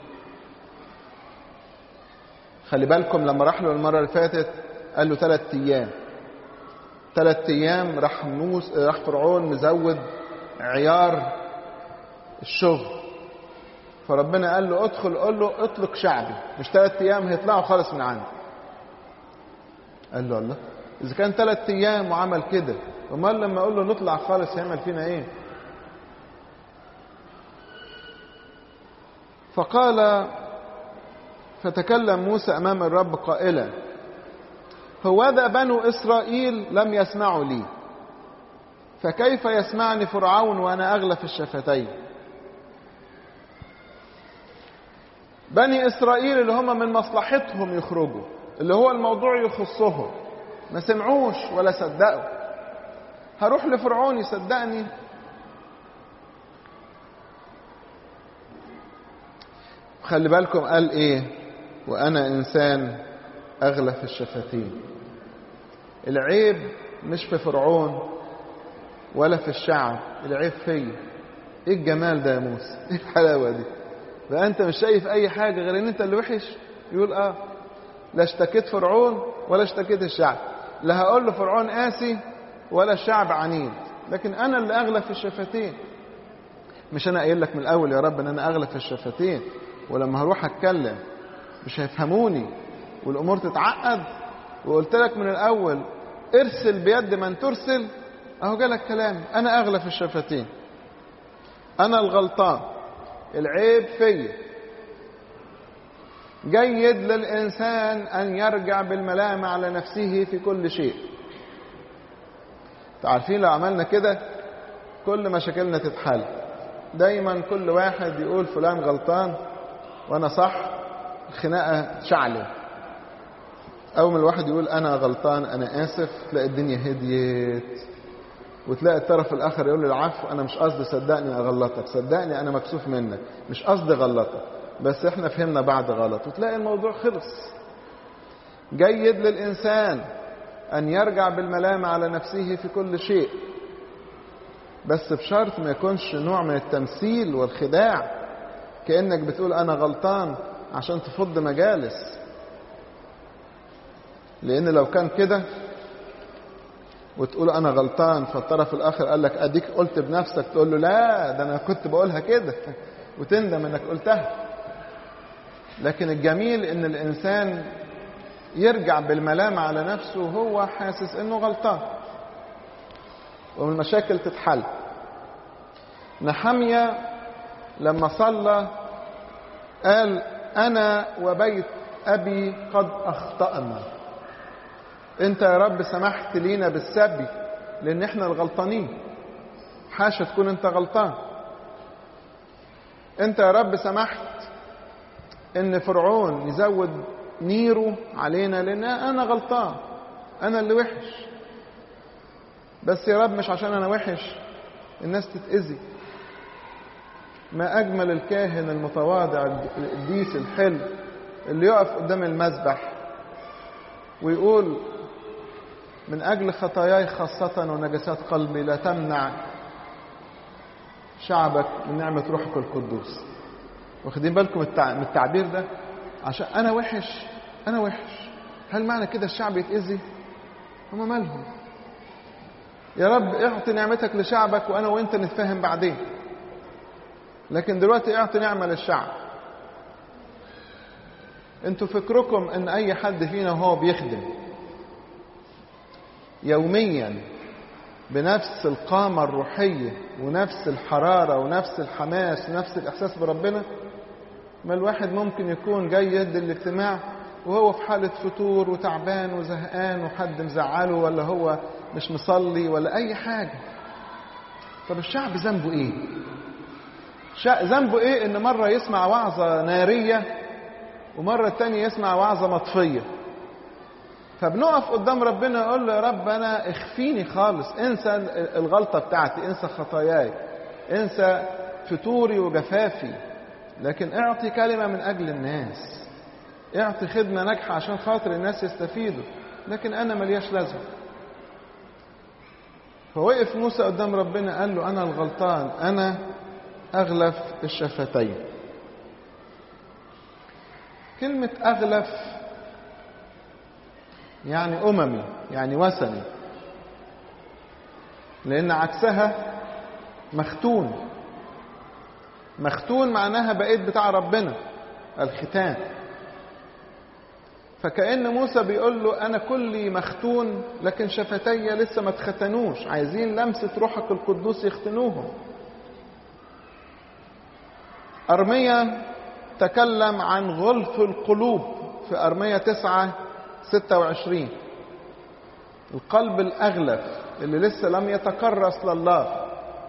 خلي بالكم لما راح له المرة اللي فاتت قال له ثلاث أيام ثلاث ايام راح موس راح فرعون مزود عيار الشغل فربنا قال له ادخل قول له اطلق شعبي مش ثلاث ايام هيطلعوا خالص من عندي قال له الله اذا كان ثلاث ايام وعمل كده امال لما اقول له نطلع خالص هيعمل فينا ايه فقال فتكلم موسى امام الرب قائلا هوذا بنو إسرائيل لم يسمعوا لي فكيف يسمعني فرعون وأنا أغلى في الشفتين بني إسرائيل اللي هم من مصلحتهم يخرجوا اللي هو الموضوع يخصهم ما سمعوش ولا صدقوا هروح لفرعون يصدقني خلي بالكم قال ايه وانا انسان اغلى في الشفتين العيب مش في فرعون ولا في الشعب العيب فيا ايه الجمال ده يا موسى ايه الحلاوه دي بقى انت مش شايف اي حاجه غير ان انت اللي وحش يقول اه لا اشتكيت فرعون ولا اشتكيت الشعب لا هقول له فرعون قاسي ولا الشعب عنيد لكن انا اللي اغلى في الشفتين مش انا قايل لك من الاول يا رب ان انا اغلى في الشفتين ولما هروح اتكلم مش هيفهموني والامور تتعقد وقلت لك من الاول ارسل بيد من ترسل اهو جالك كلام انا اغلى في الشفتين انا الغلطان العيب فيا جيد للانسان ان يرجع بالملامه على نفسه في كل شيء عارفين لو عملنا كده كل مشاكلنا تتحل دايما كل واحد يقول فلان غلطان وانا صح الخناقه شعله اول ما الواحد يقول انا غلطان انا اسف تلاقي الدنيا هديت وتلاقي الطرف الاخر يقول له العفو انا مش قصدي صدقني اغلطك صدقني انا مكسوف منك مش قصدي اغلطك بس احنا فهمنا بعض غلط وتلاقي الموضوع خلص جيد للانسان ان يرجع بالملامه على نفسه في كل شيء بس بشرط ما يكونش نوع من التمثيل والخداع كانك بتقول انا غلطان عشان تفض مجالس لان لو كان كده وتقول انا غلطان فالطرف الاخر قال لك اديك قلت بنفسك تقول له لا ده انا كنت بقولها كده وتندم انك قلتها لكن الجميل ان الانسان يرجع بالملامة على نفسه وهو حاسس انه غلطان والمشاكل تتحل نحمية لما صلى قال أنا وبيت أبي قد أخطأنا أنت يا رب سمحت لينا بالسبي لأن إحنا الغلطانين حاشا تكون أنت غلطان أنت يا رب سمحت إن فرعون يزود نيره علينا لأن أنا غلطان أنا اللي وحش بس يا رب مش عشان أنا وحش الناس تتأذي ما أجمل الكاهن المتواضع القديس الحلو اللي يقف قدام المذبح ويقول من أجل خطاياي خاصة ونجاسات قلبي لا تمنع شعبك من نعمة روحك القدوس واخدين بالكم من التعبير ده عشان أنا وحش أنا وحش هل معنى كده الشعب يتأذي هما مالهم يا رب اعطي نعمتك لشعبك وأنا وأنت نتفاهم بعدين لكن دلوقتي اعطي نعمة للشعب انتوا فكركم ان اي حد فينا وهو بيخدم يوميا بنفس القامة الروحية ونفس الحرارة ونفس الحماس ونفس الإحساس بربنا ما الواحد ممكن يكون جاي يد الاجتماع وهو في حالة فتور وتعبان وزهقان وحد مزعله ولا هو مش مصلي ولا أي حاجة طب الشعب ذنبه إيه؟ ذنبه إيه إن مرة يسمع وعظة نارية ومرة تانية يسمع وعظة مطفية فبنقف قدام ربنا نقول له يا رب انا اخفيني خالص انسى الغلطه بتاعتي انسى خطاياي انسى فتوري وجفافي لكن اعطي كلمه من اجل الناس اعطي خدمه ناجحه عشان خاطر الناس يستفيدوا لكن انا ملياش لازمه فوقف موسى قدام ربنا قال له انا الغلطان انا اغلف الشفتين كلمه اغلف يعني أممي يعني وثني لأن عكسها مختون مختون معناها بقيت بتاع ربنا الختان فكأن موسى بيقول له أنا كلي مختون لكن شفتي لسه ما اتختنوش عايزين لمسة روحك القدوس يختنوهم أرمية تكلم عن غلف القلوب في أرمية تسعة 26 القلب الأغلف اللي لسه لم يتكرس لله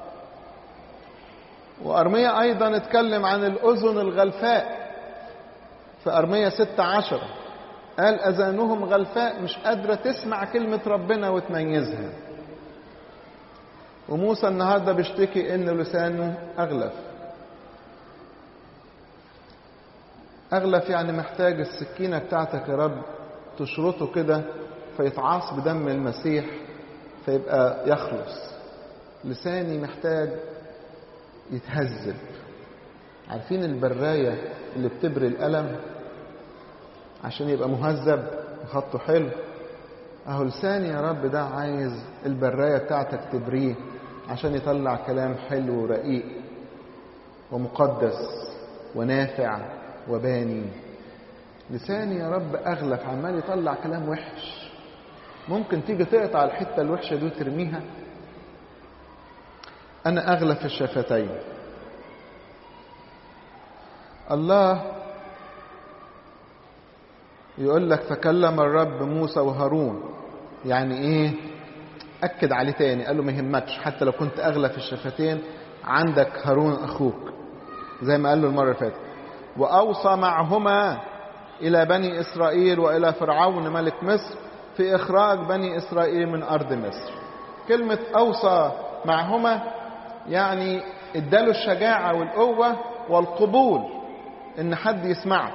وأرمية أيضا اتكلم عن الأذن الغلفاء في أرمية 16 قال أذانهم غلفاء مش قادرة تسمع كلمة ربنا وتميزها وموسى النهاردة بيشتكي إن لسانه أغلف أغلف يعني محتاج السكينة بتاعتك يا رب تشرطه كده فيتعاص بدم المسيح فيبقى يخلص لساني محتاج يتهذب عارفين البراية اللي بتبري القلم عشان يبقى مهذب وخطه حلو اهو لساني يا رب ده عايز البراية بتاعتك تبريه عشان يطلع كلام حلو ورقيق ومقدس ونافع وباني لساني يا رب اغلف عمال يطلع كلام وحش ممكن تيجي تقطع الحته الوحشه دي وترميها انا اغلف الشفتين الله يقول لك فكلم الرب موسى وهارون يعني ايه اكد عليه تاني قال له ما يهمكش حتى لو كنت اغلف الشفتين عندك هارون اخوك زي ما قال له المره اللي فاتت واوصى معهما إلى بني إسرائيل وإلى فرعون ملك مصر في إخراج بني إسرائيل من أرض مصر كلمة أوصى معهما يعني اداله الشجاعة والقوة والقبول إن حد يسمعه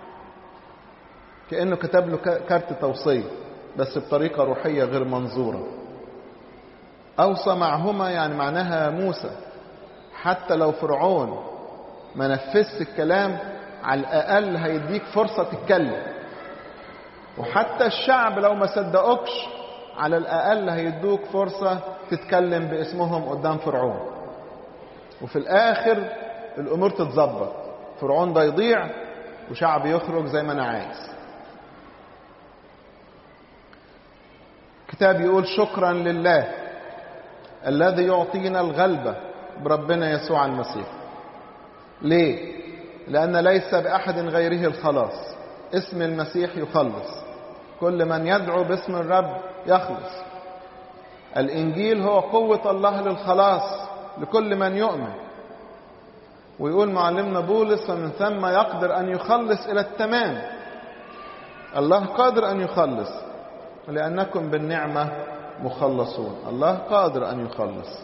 كأنه كتب له كارت توصية بس بطريقة روحية غير منظورة أوصى معهما يعني معناها موسى حتى لو فرعون ما نفذش الكلام على الأقل هيديك فرصة تتكلم وحتى الشعب لو ما صدقوكش على الأقل هيدوك فرصة تتكلم باسمهم قدام فرعون وفي الآخر الأمور تتظبط فرعون ده يضيع وشعب يخرج زي ما أنا عايز كتاب يقول شكرا لله الذي يعطينا الغلبة بربنا يسوع المسيح ليه لأن ليس بأحد غيره الخلاص اسم المسيح يخلص كل من يدعو باسم الرب يخلص الإنجيل هو قوة الله للخلاص لكل من يؤمن ويقول معلمنا بولس ومن ثم يقدر أن يخلص إلى التمام الله قادر أن يخلص لأنكم بالنعمة مخلصون الله قادر أن يخلص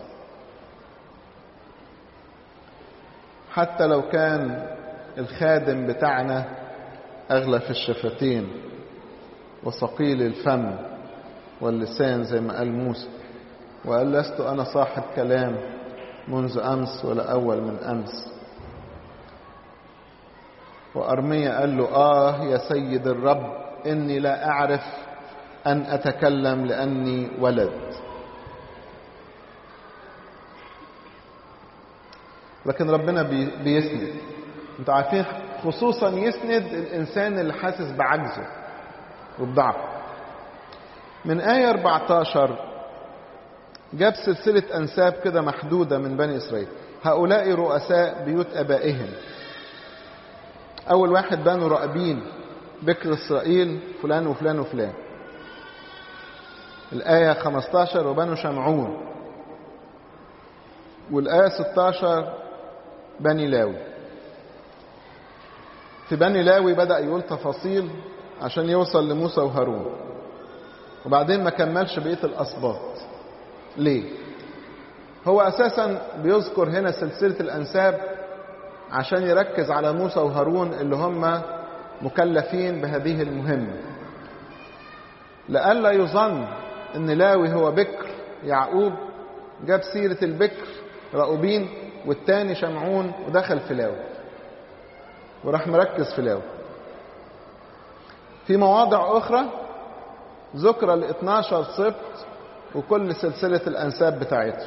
حتى لو كان الخادم بتاعنا أغلف الشفتين وثقيل الفم واللسان زي ما قال موسى وقال لست أنا صاحب كلام منذ أمس ولا أول من أمس وأرميا قال له آه يا سيد الرب إني لا أعرف أن أتكلم لأني ولد لكن ربنا بيسند انتوا عارفين خصوصا يسند الإنسان اللي حاسس بعجزه وبضعفه من آية 14 جاب سلسلة أنساب كده محدودة من بني إسرائيل هؤلاء رؤساء بيوت أبائهم أول واحد بنو رأبين بكر إسرائيل فلان وفلان وفلان الآية 15 وبنو شمعون والآية 16 بني لاوي في بني لاوي بدأ يقول تفاصيل عشان يوصل لموسى وهارون وبعدين ما كملش بقية الأسباط ليه هو أساسا بيذكر هنا سلسلة الأنساب عشان يركز على موسى وهارون اللي هم مكلفين بهذه المهمة لئلا يظن ان لاوي هو بكر يعقوب جاب سيرة البكر رأوبين والتاني شمعون ودخل في لاوي وراح مركز في لاوي في مواضع أخرى ذكر ال 12 سبط وكل سلسلة الأنساب بتاعته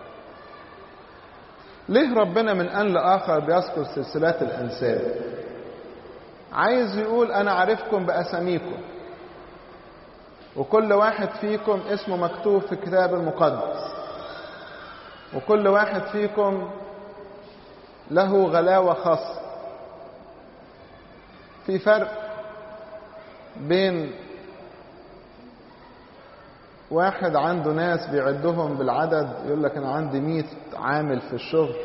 ليه ربنا من آن لآخر بيذكر سلسلات الأنساب عايز يقول أنا عارفكم بأساميكم وكل واحد فيكم اسمه مكتوب في الكتاب المقدس وكل واحد فيكم له غلاوة خاصة في فرق بين واحد عنده ناس بيعدهم بالعدد يقول لك انا عندي 100 عامل في الشغل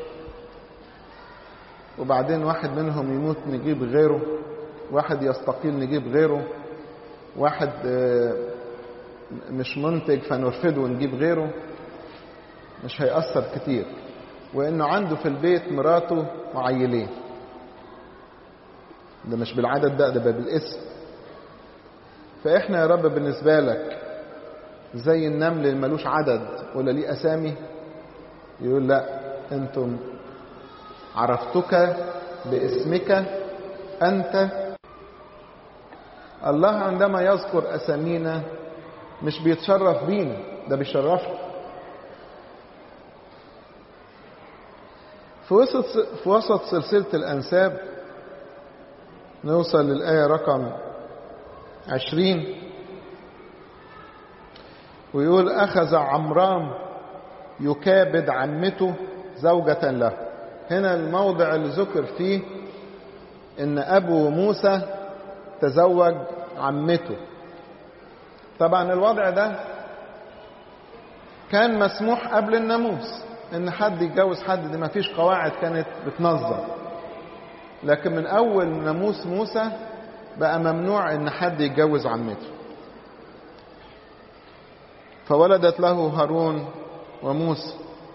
وبعدين واحد منهم يموت نجيب غيره واحد يستقيل نجيب غيره واحد مش منتج فنرفده ونجيب غيره مش هيأثر كتير وانه عنده في البيت مراته وعيلين ده مش بالعدد ده ده بالاسم فاحنا يا رب بالنسبة لك زي النمل اللي ملوش عدد ولا ليه اسامي يقول لا انتم عرفتك باسمك انت الله عندما يذكر اسامينا مش بيتشرف بينا ده بيشرفنا في وسط في وسط سلسلة الأنساب نوصل للآية رقم عشرين ويقول أخذ عمرام يكابد عمته زوجة له هنا الموضع اللي ذكر فيه إن أبو موسى تزوج عمته طبعا الوضع ده كان مسموح قبل الناموس ان حد يتجوز حد دي ما فيش قواعد كانت بتنظم لكن من اول ناموس موسى بقى ممنوع ان حد يتجوز عمته فولدت له هارون وموسى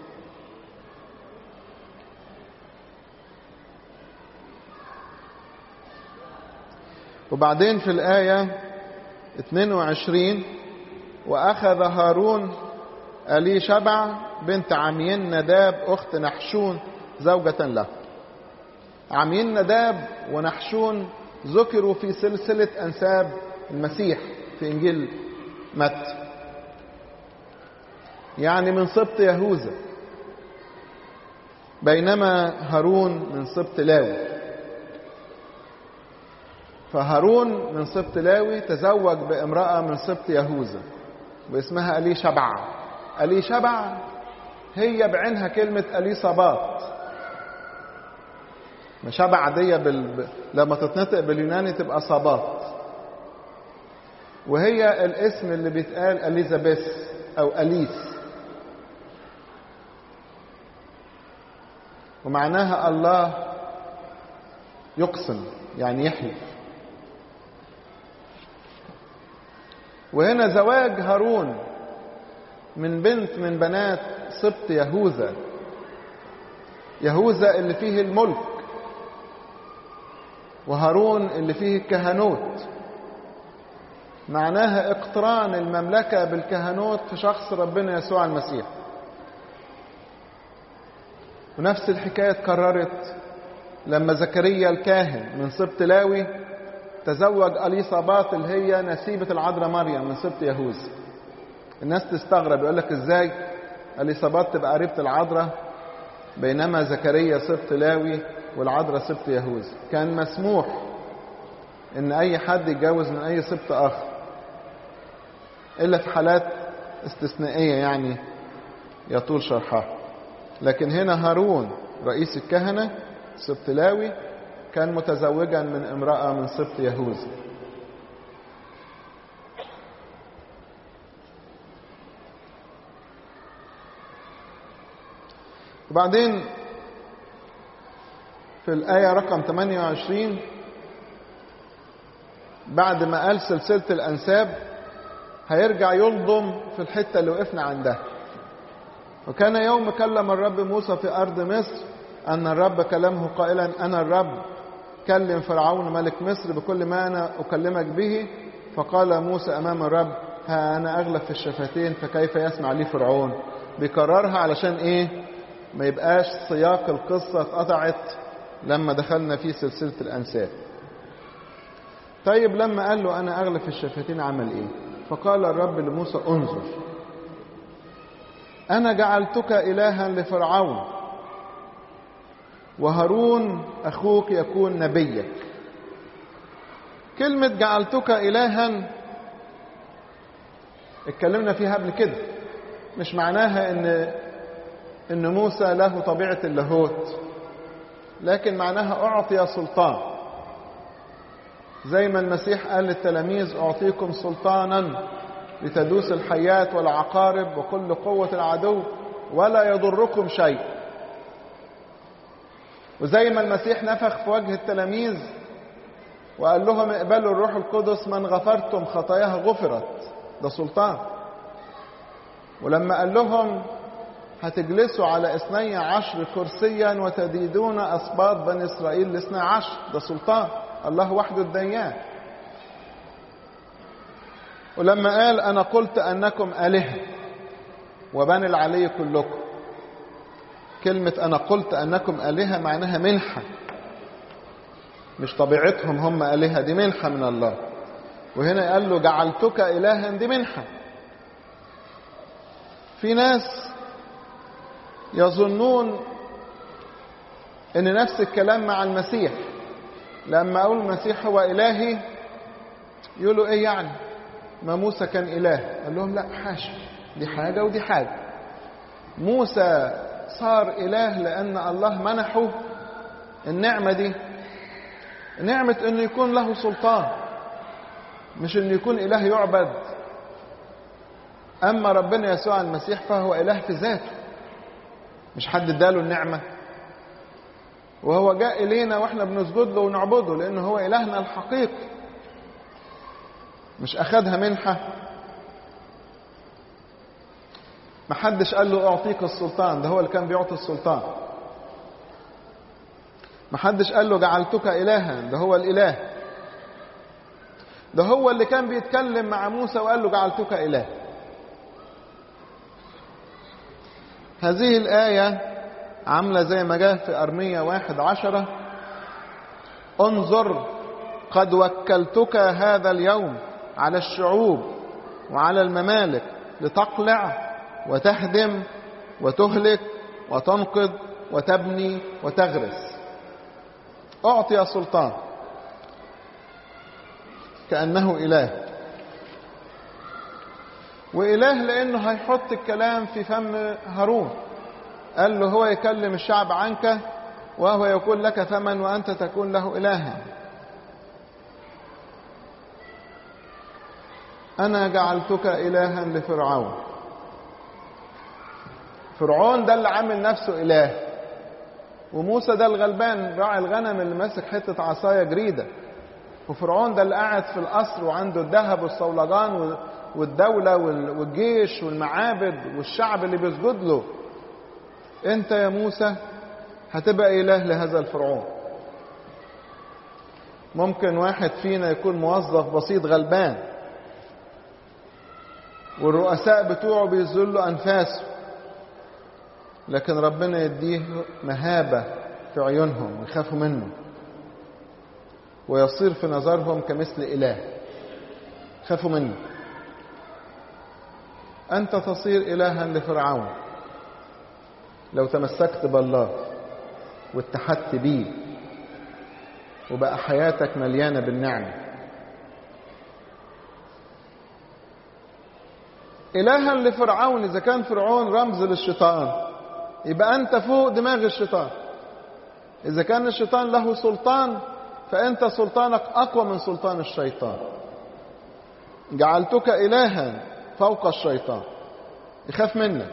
وبعدين في الآية 22 وأخذ هارون ألي شبع بنت عميين نداب أخت نحشون زوجة له عميين نداب ونحشون ذكروا في سلسلة أنساب المسيح في إنجيل متى يعني من سبط يهوذا بينما هارون من سبط لاوي فهارون من سبط لاوي تزوج بامرأة من سبط يهوذا واسمها ألي شبع ألي شبع هي بعينها كلمة ألي صباط مشابة عادية بال... لما تتنطق باليوناني تبقى صباط وهي الاسم اللي بيتقال اليزابيث او اليس ومعناها الله يقسم يعني يحلف وهنا زواج هارون من بنت من بنات سبط يهوذا يهوذا اللي فيه الملك وهارون اللي فيه الكهنوت معناها اقتران المملكة بالكهنوت في شخص ربنا يسوع المسيح ونفس الحكاية اتكررت لما زكريا الكاهن من سبط لاوي تزوج أليصابات اللي هي نسيبة العذراء مريم من سبط يهوذا الناس تستغرب يقول لك ازاي أليصابات تبقى قريبة العذراء بينما زكريا سبط لاوي والعذراء سبط يهوذا كان مسموح ان اي حد يتجوز من اي سبط اخر الا في حالات استثنائية يعني يطول شرحها لكن هنا هارون رئيس الكهنة سبط لاوي كان متزوجا من امرأة من سبط يهوذا وبعدين في الآية رقم 28 بعد ما قال سلسلة الأنساب هيرجع يلضم في الحتة اللي وقفنا عندها وكان يوم كلم الرب موسى في أرض مصر أن الرب كلمه قائلا أنا الرب كلم فرعون ملك مصر بكل ما أنا أكلمك به فقال موسى أمام الرب ها أنا أغلب في الشفتين فكيف يسمع لي فرعون بيكررها علشان إيه ما يبقاش سياق القصة اتقطعت لما دخلنا في سلسلة الأنساب طيب لما قال له أنا أغلب في الشفتين عمل إيه فقال الرب لموسى انظر أنا جعلتك إلها لفرعون وهارون أخوك يكون نبيك كلمة جعلتك إلها اتكلمنا فيها قبل كده مش معناها ان ان موسى له طبيعة اللاهوت لكن معناها اعطي سلطان زي ما المسيح قال للتلاميذ اعطيكم سلطانا لتدوس الحيات والعقارب وكل قوة العدو ولا يضركم شيء وزي ما المسيح نفخ في وجه التلاميذ وقال لهم اقبلوا الروح القدس من غفرتم خطاياها غفرت ده سلطان ولما قال لهم هتجلسوا على اثني عشر كرسيا وتديدون اسباط بني اسرائيل لاثني عشر ده سلطان الله وحده الديان ولما قال انا قلت انكم الهه وبني العلي كلكم كلمة أنا قلت أنكم آلهة معناها منحة مش طبيعتهم هم آلهة دي منحة من الله وهنا قال له جعلتك إلها دي منحة في ناس يظنون ان نفس الكلام مع المسيح لما اقول المسيح هو الهي يقولوا ايه يعني ما موسى كان اله قال لهم لا حاشا دي حاجه ودي حاجه موسى صار اله لان الله منحه النعمه دي نعمه انه يكون له سلطان مش انه يكون اله يعبد اما ربنا يسوع المسيح فهو اله في ذاته مش حد اداله النعمه وهو جاء الينا واحنا بنسجد له ونعبده لانه هو الهنا الحقيقي مش اخدها منحه ما حدش قال له اعطيك السلطان ده هو اللي كان بيعطي السلطان ما حدش قال له جعلتك الها ده هو الاله ده هو اللي كان بيتكلم مع موسى وقال له جعلتك اله هذه الآية عاملة زي ما جاء في أرمية واحد عشرة انظر قد وكلتك هذا اليوم على الشعوب وعلى الممالك لتقلع وتهدم وتهلك وتنقض وتبني وتغرس أعطي سلطان كأنه إله وإله لأنه هيحط الكلام في فم هارون قال له هو يكلم الشعب عنك وهو يكون لك ثمن وأنت تكون له إلها أنا جعلتك إلها لفرعون فرعون ده اللي عامل نفسه إله وموسى ده الغلبان راعي الغنم اللي ماسك حتة عصاية جريدة وفرعون ده اللي قاعد في القصر وعنده الذهب والصولجان والدولة والجيش والمعابد والشعب اللي بيسجد له انت يا موسى هتبقى اله لهذا الفرعون ممكن واحد فينا يكون موظف بسيط غلبان والرؤساء بتوعه بيذلوا انفاسه لكن ربنا يديه مهابة في عيونهم ويخافوا منه ويصير في نظرهم كمثل إله خافوا منه أنت تصير إلها لفرعون لو تمسكت بالله واتحدت بيه وبقى حياتك مليانة بالنعمة إلها لفرعون إذا كان فرعون رمز للشيطان يبقى أنت فوق دماغ الشيطان إذا كان الشيطان له سلطان فأنت سلطانك أقوى من سلطان الشيطان جعلتك إلها فوق الشيطان يخاف منك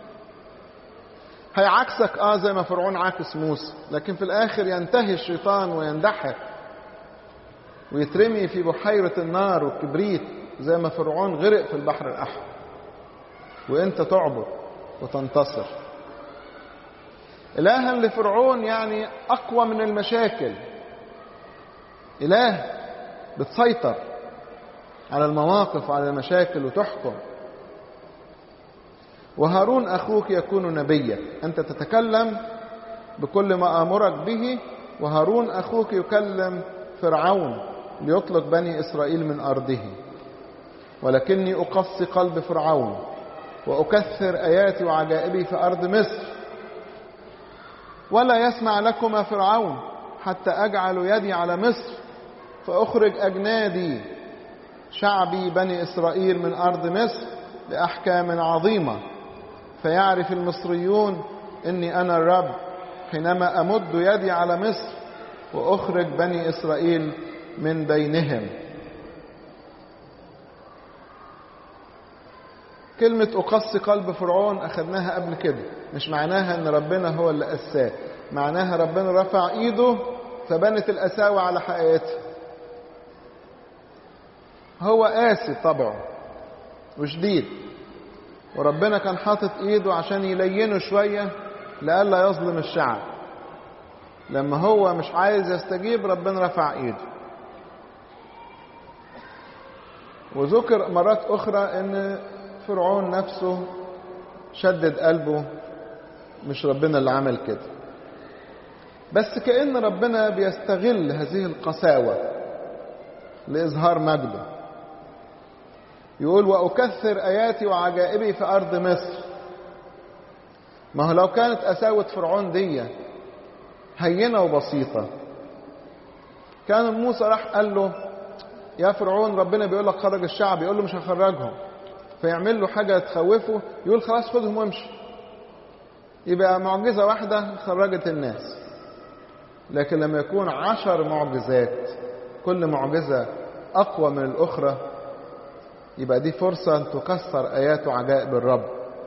هيعكسك اه زي ما فرعون عاكس موسى لكن في الاخر ينتهي الشيطان ويندحر ويترمي في بحيرة النار والكبريت زي ما فرعون غرق في البحر الأحمر وانت تعبر وتنتصر إلها لفرعون يعني أقوى من المشاكل إله بتسيطر على المواقف وعلى المشاكل وتحكم وهارون أخوك يكون نبيا أنت تتكلم بكل ما آمرك به وهارون أخوك يكلم فرعون ليطلق بني إسرائيل من أرضه ولكني أقصي قلب فرعون وأكثر آياتي وعجائبي في أرض مصر ولا يسمع لكما فرعون حتى أجعل يدي على مصر فأخرج أجنادي شعبي بني إسرائيل من أرض مصر بأحكام عظيمة فيعرف المصريون إني أنا الرب حينما أمد يدي على مصر وأخرج بني إسرائيل من بينهم كلمة أقصي قلب فرعون أخذناها قبل كده مش معناها أن ربنا هو اللي أساه معناها ربنا رفع إيده فبنت الأساوة على حقيقتها هو قاسي طبعه وشديد وربنا كان حاطط ايده عشان يلينه شوية لئلا يظلم الشعب لما هو مش عايز يستجيب ربنا رفع ايده وذكر مرات اخرى ان فرعون نفسه شدد قلبه مش ربنا اللي عمل كده بس كأن ربنا بيستغل هذه القساوة لإظهار مجده يقول وأكثر آياتي وعجائبي في أرض مصر ما هو لو كانت قساوة فرعون دي هينة وبسيطة كان موسى راح قال له يا فرعون ربنا بيقول لك خرج الشعب يقول له مش هخرجهم فيعمل له حاجة تخوفه يقول خلاص خدهم وامشي يبقى معجزة واحدة خرجت الناس لكن لما يكون عشر معجزات كل معجزة أقوى من الأخرى يبقى دي فرصة تكسر آيات وعجائب الرب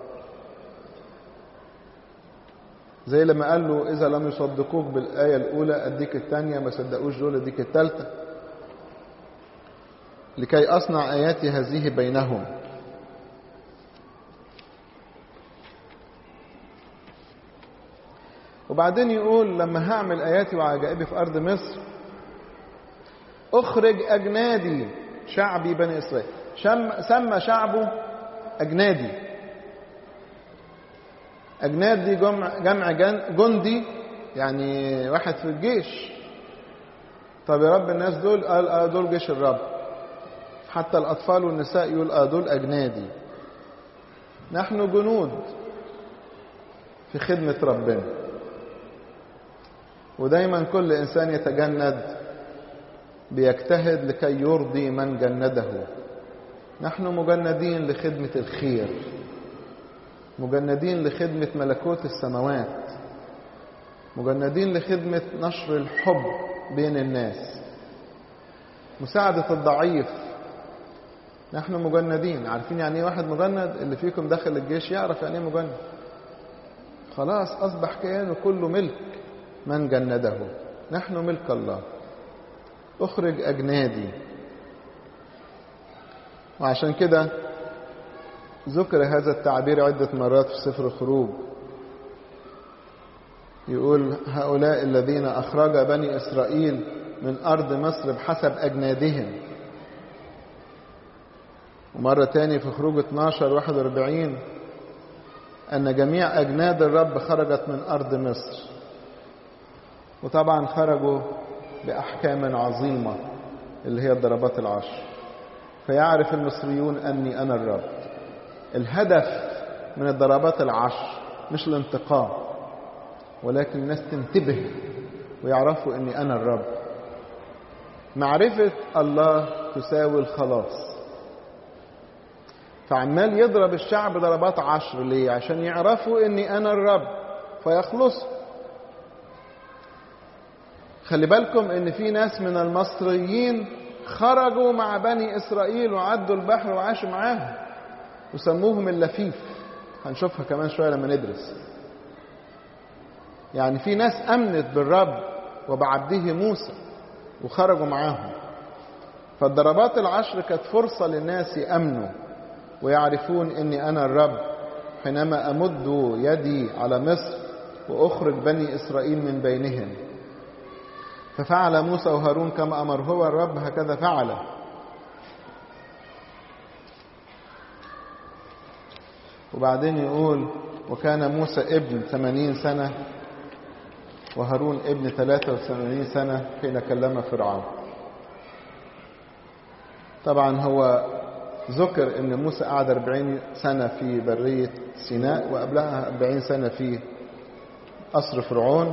زي لما قال له إذا لم يصدقوك بالآية الأولى أديك الثانية ما صدقوش دول أديك الثالثة لكي أصنع آياتي هذه بينهم وبعدين يقول لما هعمل آياتي وعجائبي في أرض مصر أخرج أجنادي شعبي بني إسرائيل شم سمى شعبه أجنادي أجناد دي جمع, جمع جندي يعني واحد في الجيش طب يا رب الناس دول قال آه دول جيش الرب حتى الأطفال والنساء يقول آه دول أجنادي نحن جنود في خدمة ربنا ودايما كل إنسان يتجند بيجتهد لكي يرضي من جنده نحن مجندين لخدمة الخير مجندين لخدمة ملكوت السماوات مجندين لخدمة نشر الحب بين الناس مساعدة الضعيف نحن مجندين عارفين يعني ايه واحد مجند اللي فيكم داخل الجيش يعرف يعني ايه مجند خلاص أصبح كيانه كله ملك من جنده نحن ملك الله اخرج أجنادي وعشان كده ذكر هذا التعبير عدة مرات في سفر الخروج يقول هؤلاء الذين أخرج بني إسرائيل من أرض مصر بحسب أجنادهم ومرة تاني في خروج 12 41 أن جميع أجناد الرب خرجت من أرض مصر وطبعا خرجوا بأحكام عظيمة اللي هي الضربات العشر فيعرف المصريون أني أنا الرب الهدف من الضربات العشر مش الانتقام ولكن الناس تنتبه ويعرفوا أني أنا الرب معرفة الله تساوي الخلاص فعمال يضرب الشعب ضربات عشر ليه عشان يعرفوا اني انا الرب فيخلصوا خلي بالكم ان في ناس من المصريين خرجوا مع بني اسرائيل وعدوا البحر وعاشوا معاهم وسموهم اللفيف هنشوفها كمان شويه لما ندرس يعني في ناس امنت بالرب وبعبده موسى وخرجوا معاهم فالضربات العشر كانت فرصه للناس يامنوا ويعرفون اني انا الرب حينما امد يدي على مصر واخرج بني اسرائيل من بينهم ففعل موسى وهارون كما امر هو الرب هكذا فعل وبعدين يقول وكان موسى ابن ثمانين سنة وهارون ابن ثلاثة وثمانين سنة حين كلم فرعون طبعا هو ذكر ان موسى قعد 40 سنة في برية سيناء وقبلها 40 سنة في قصر فرعون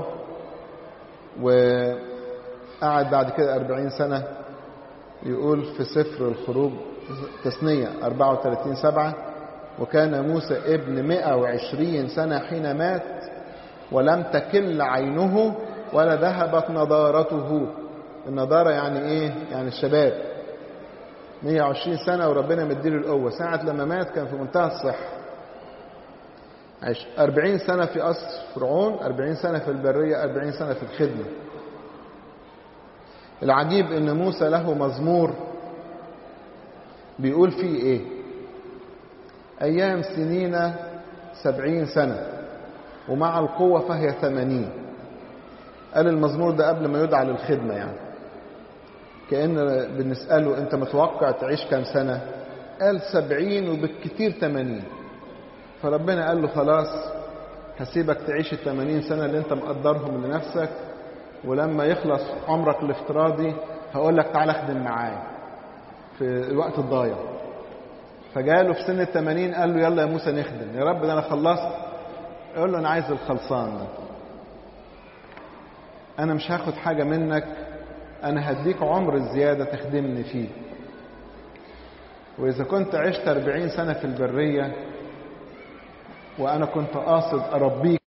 وقعد بعد كده 40 سنة يقول في سفر الخروج تثنية 34 سبعة وكان موسى ابن 120 سنة حين مات ولم تكل عينه ولا ذهبت نضارته النضارة يعني ايه يعني الشباب 120 سنة وربنا مديله القوة ساعة لما مات كان في منتهى الصحة عايش 40 سنة في قصر فرعون 40 سنة في البرية 40 سنة في الخدمة العجيب ان موسى له مزمور بيقول فيه ايه ايام سنين سبعين سنة ومع القوة فهي ثمانين قال المزمور ده قبل ما يدعى للخدمة يعني كأن بنسأله أنت متوقع تعيش كام سنة قال سبعين وبالكتير تمانين فربنا قال له خلاص هسيبك تعيش التمانين سنة اللي انت مقدرهم لنفسك ولما يخلص عمرك الافتراضي هقول لك تعالى اخدم معايا في الوقت الضايع فجاله في سن التمانين قال له يلا يا موسى نخدم يا رب ده انا خلصت يقول له انا عايز الخلصان ده انا مش هاخد حاجة منك أنا هديك عمر زيادة تخدمني فيه وإذا كنت عشت أربعين سنة في البرية وأنا كنت قاصد أربيك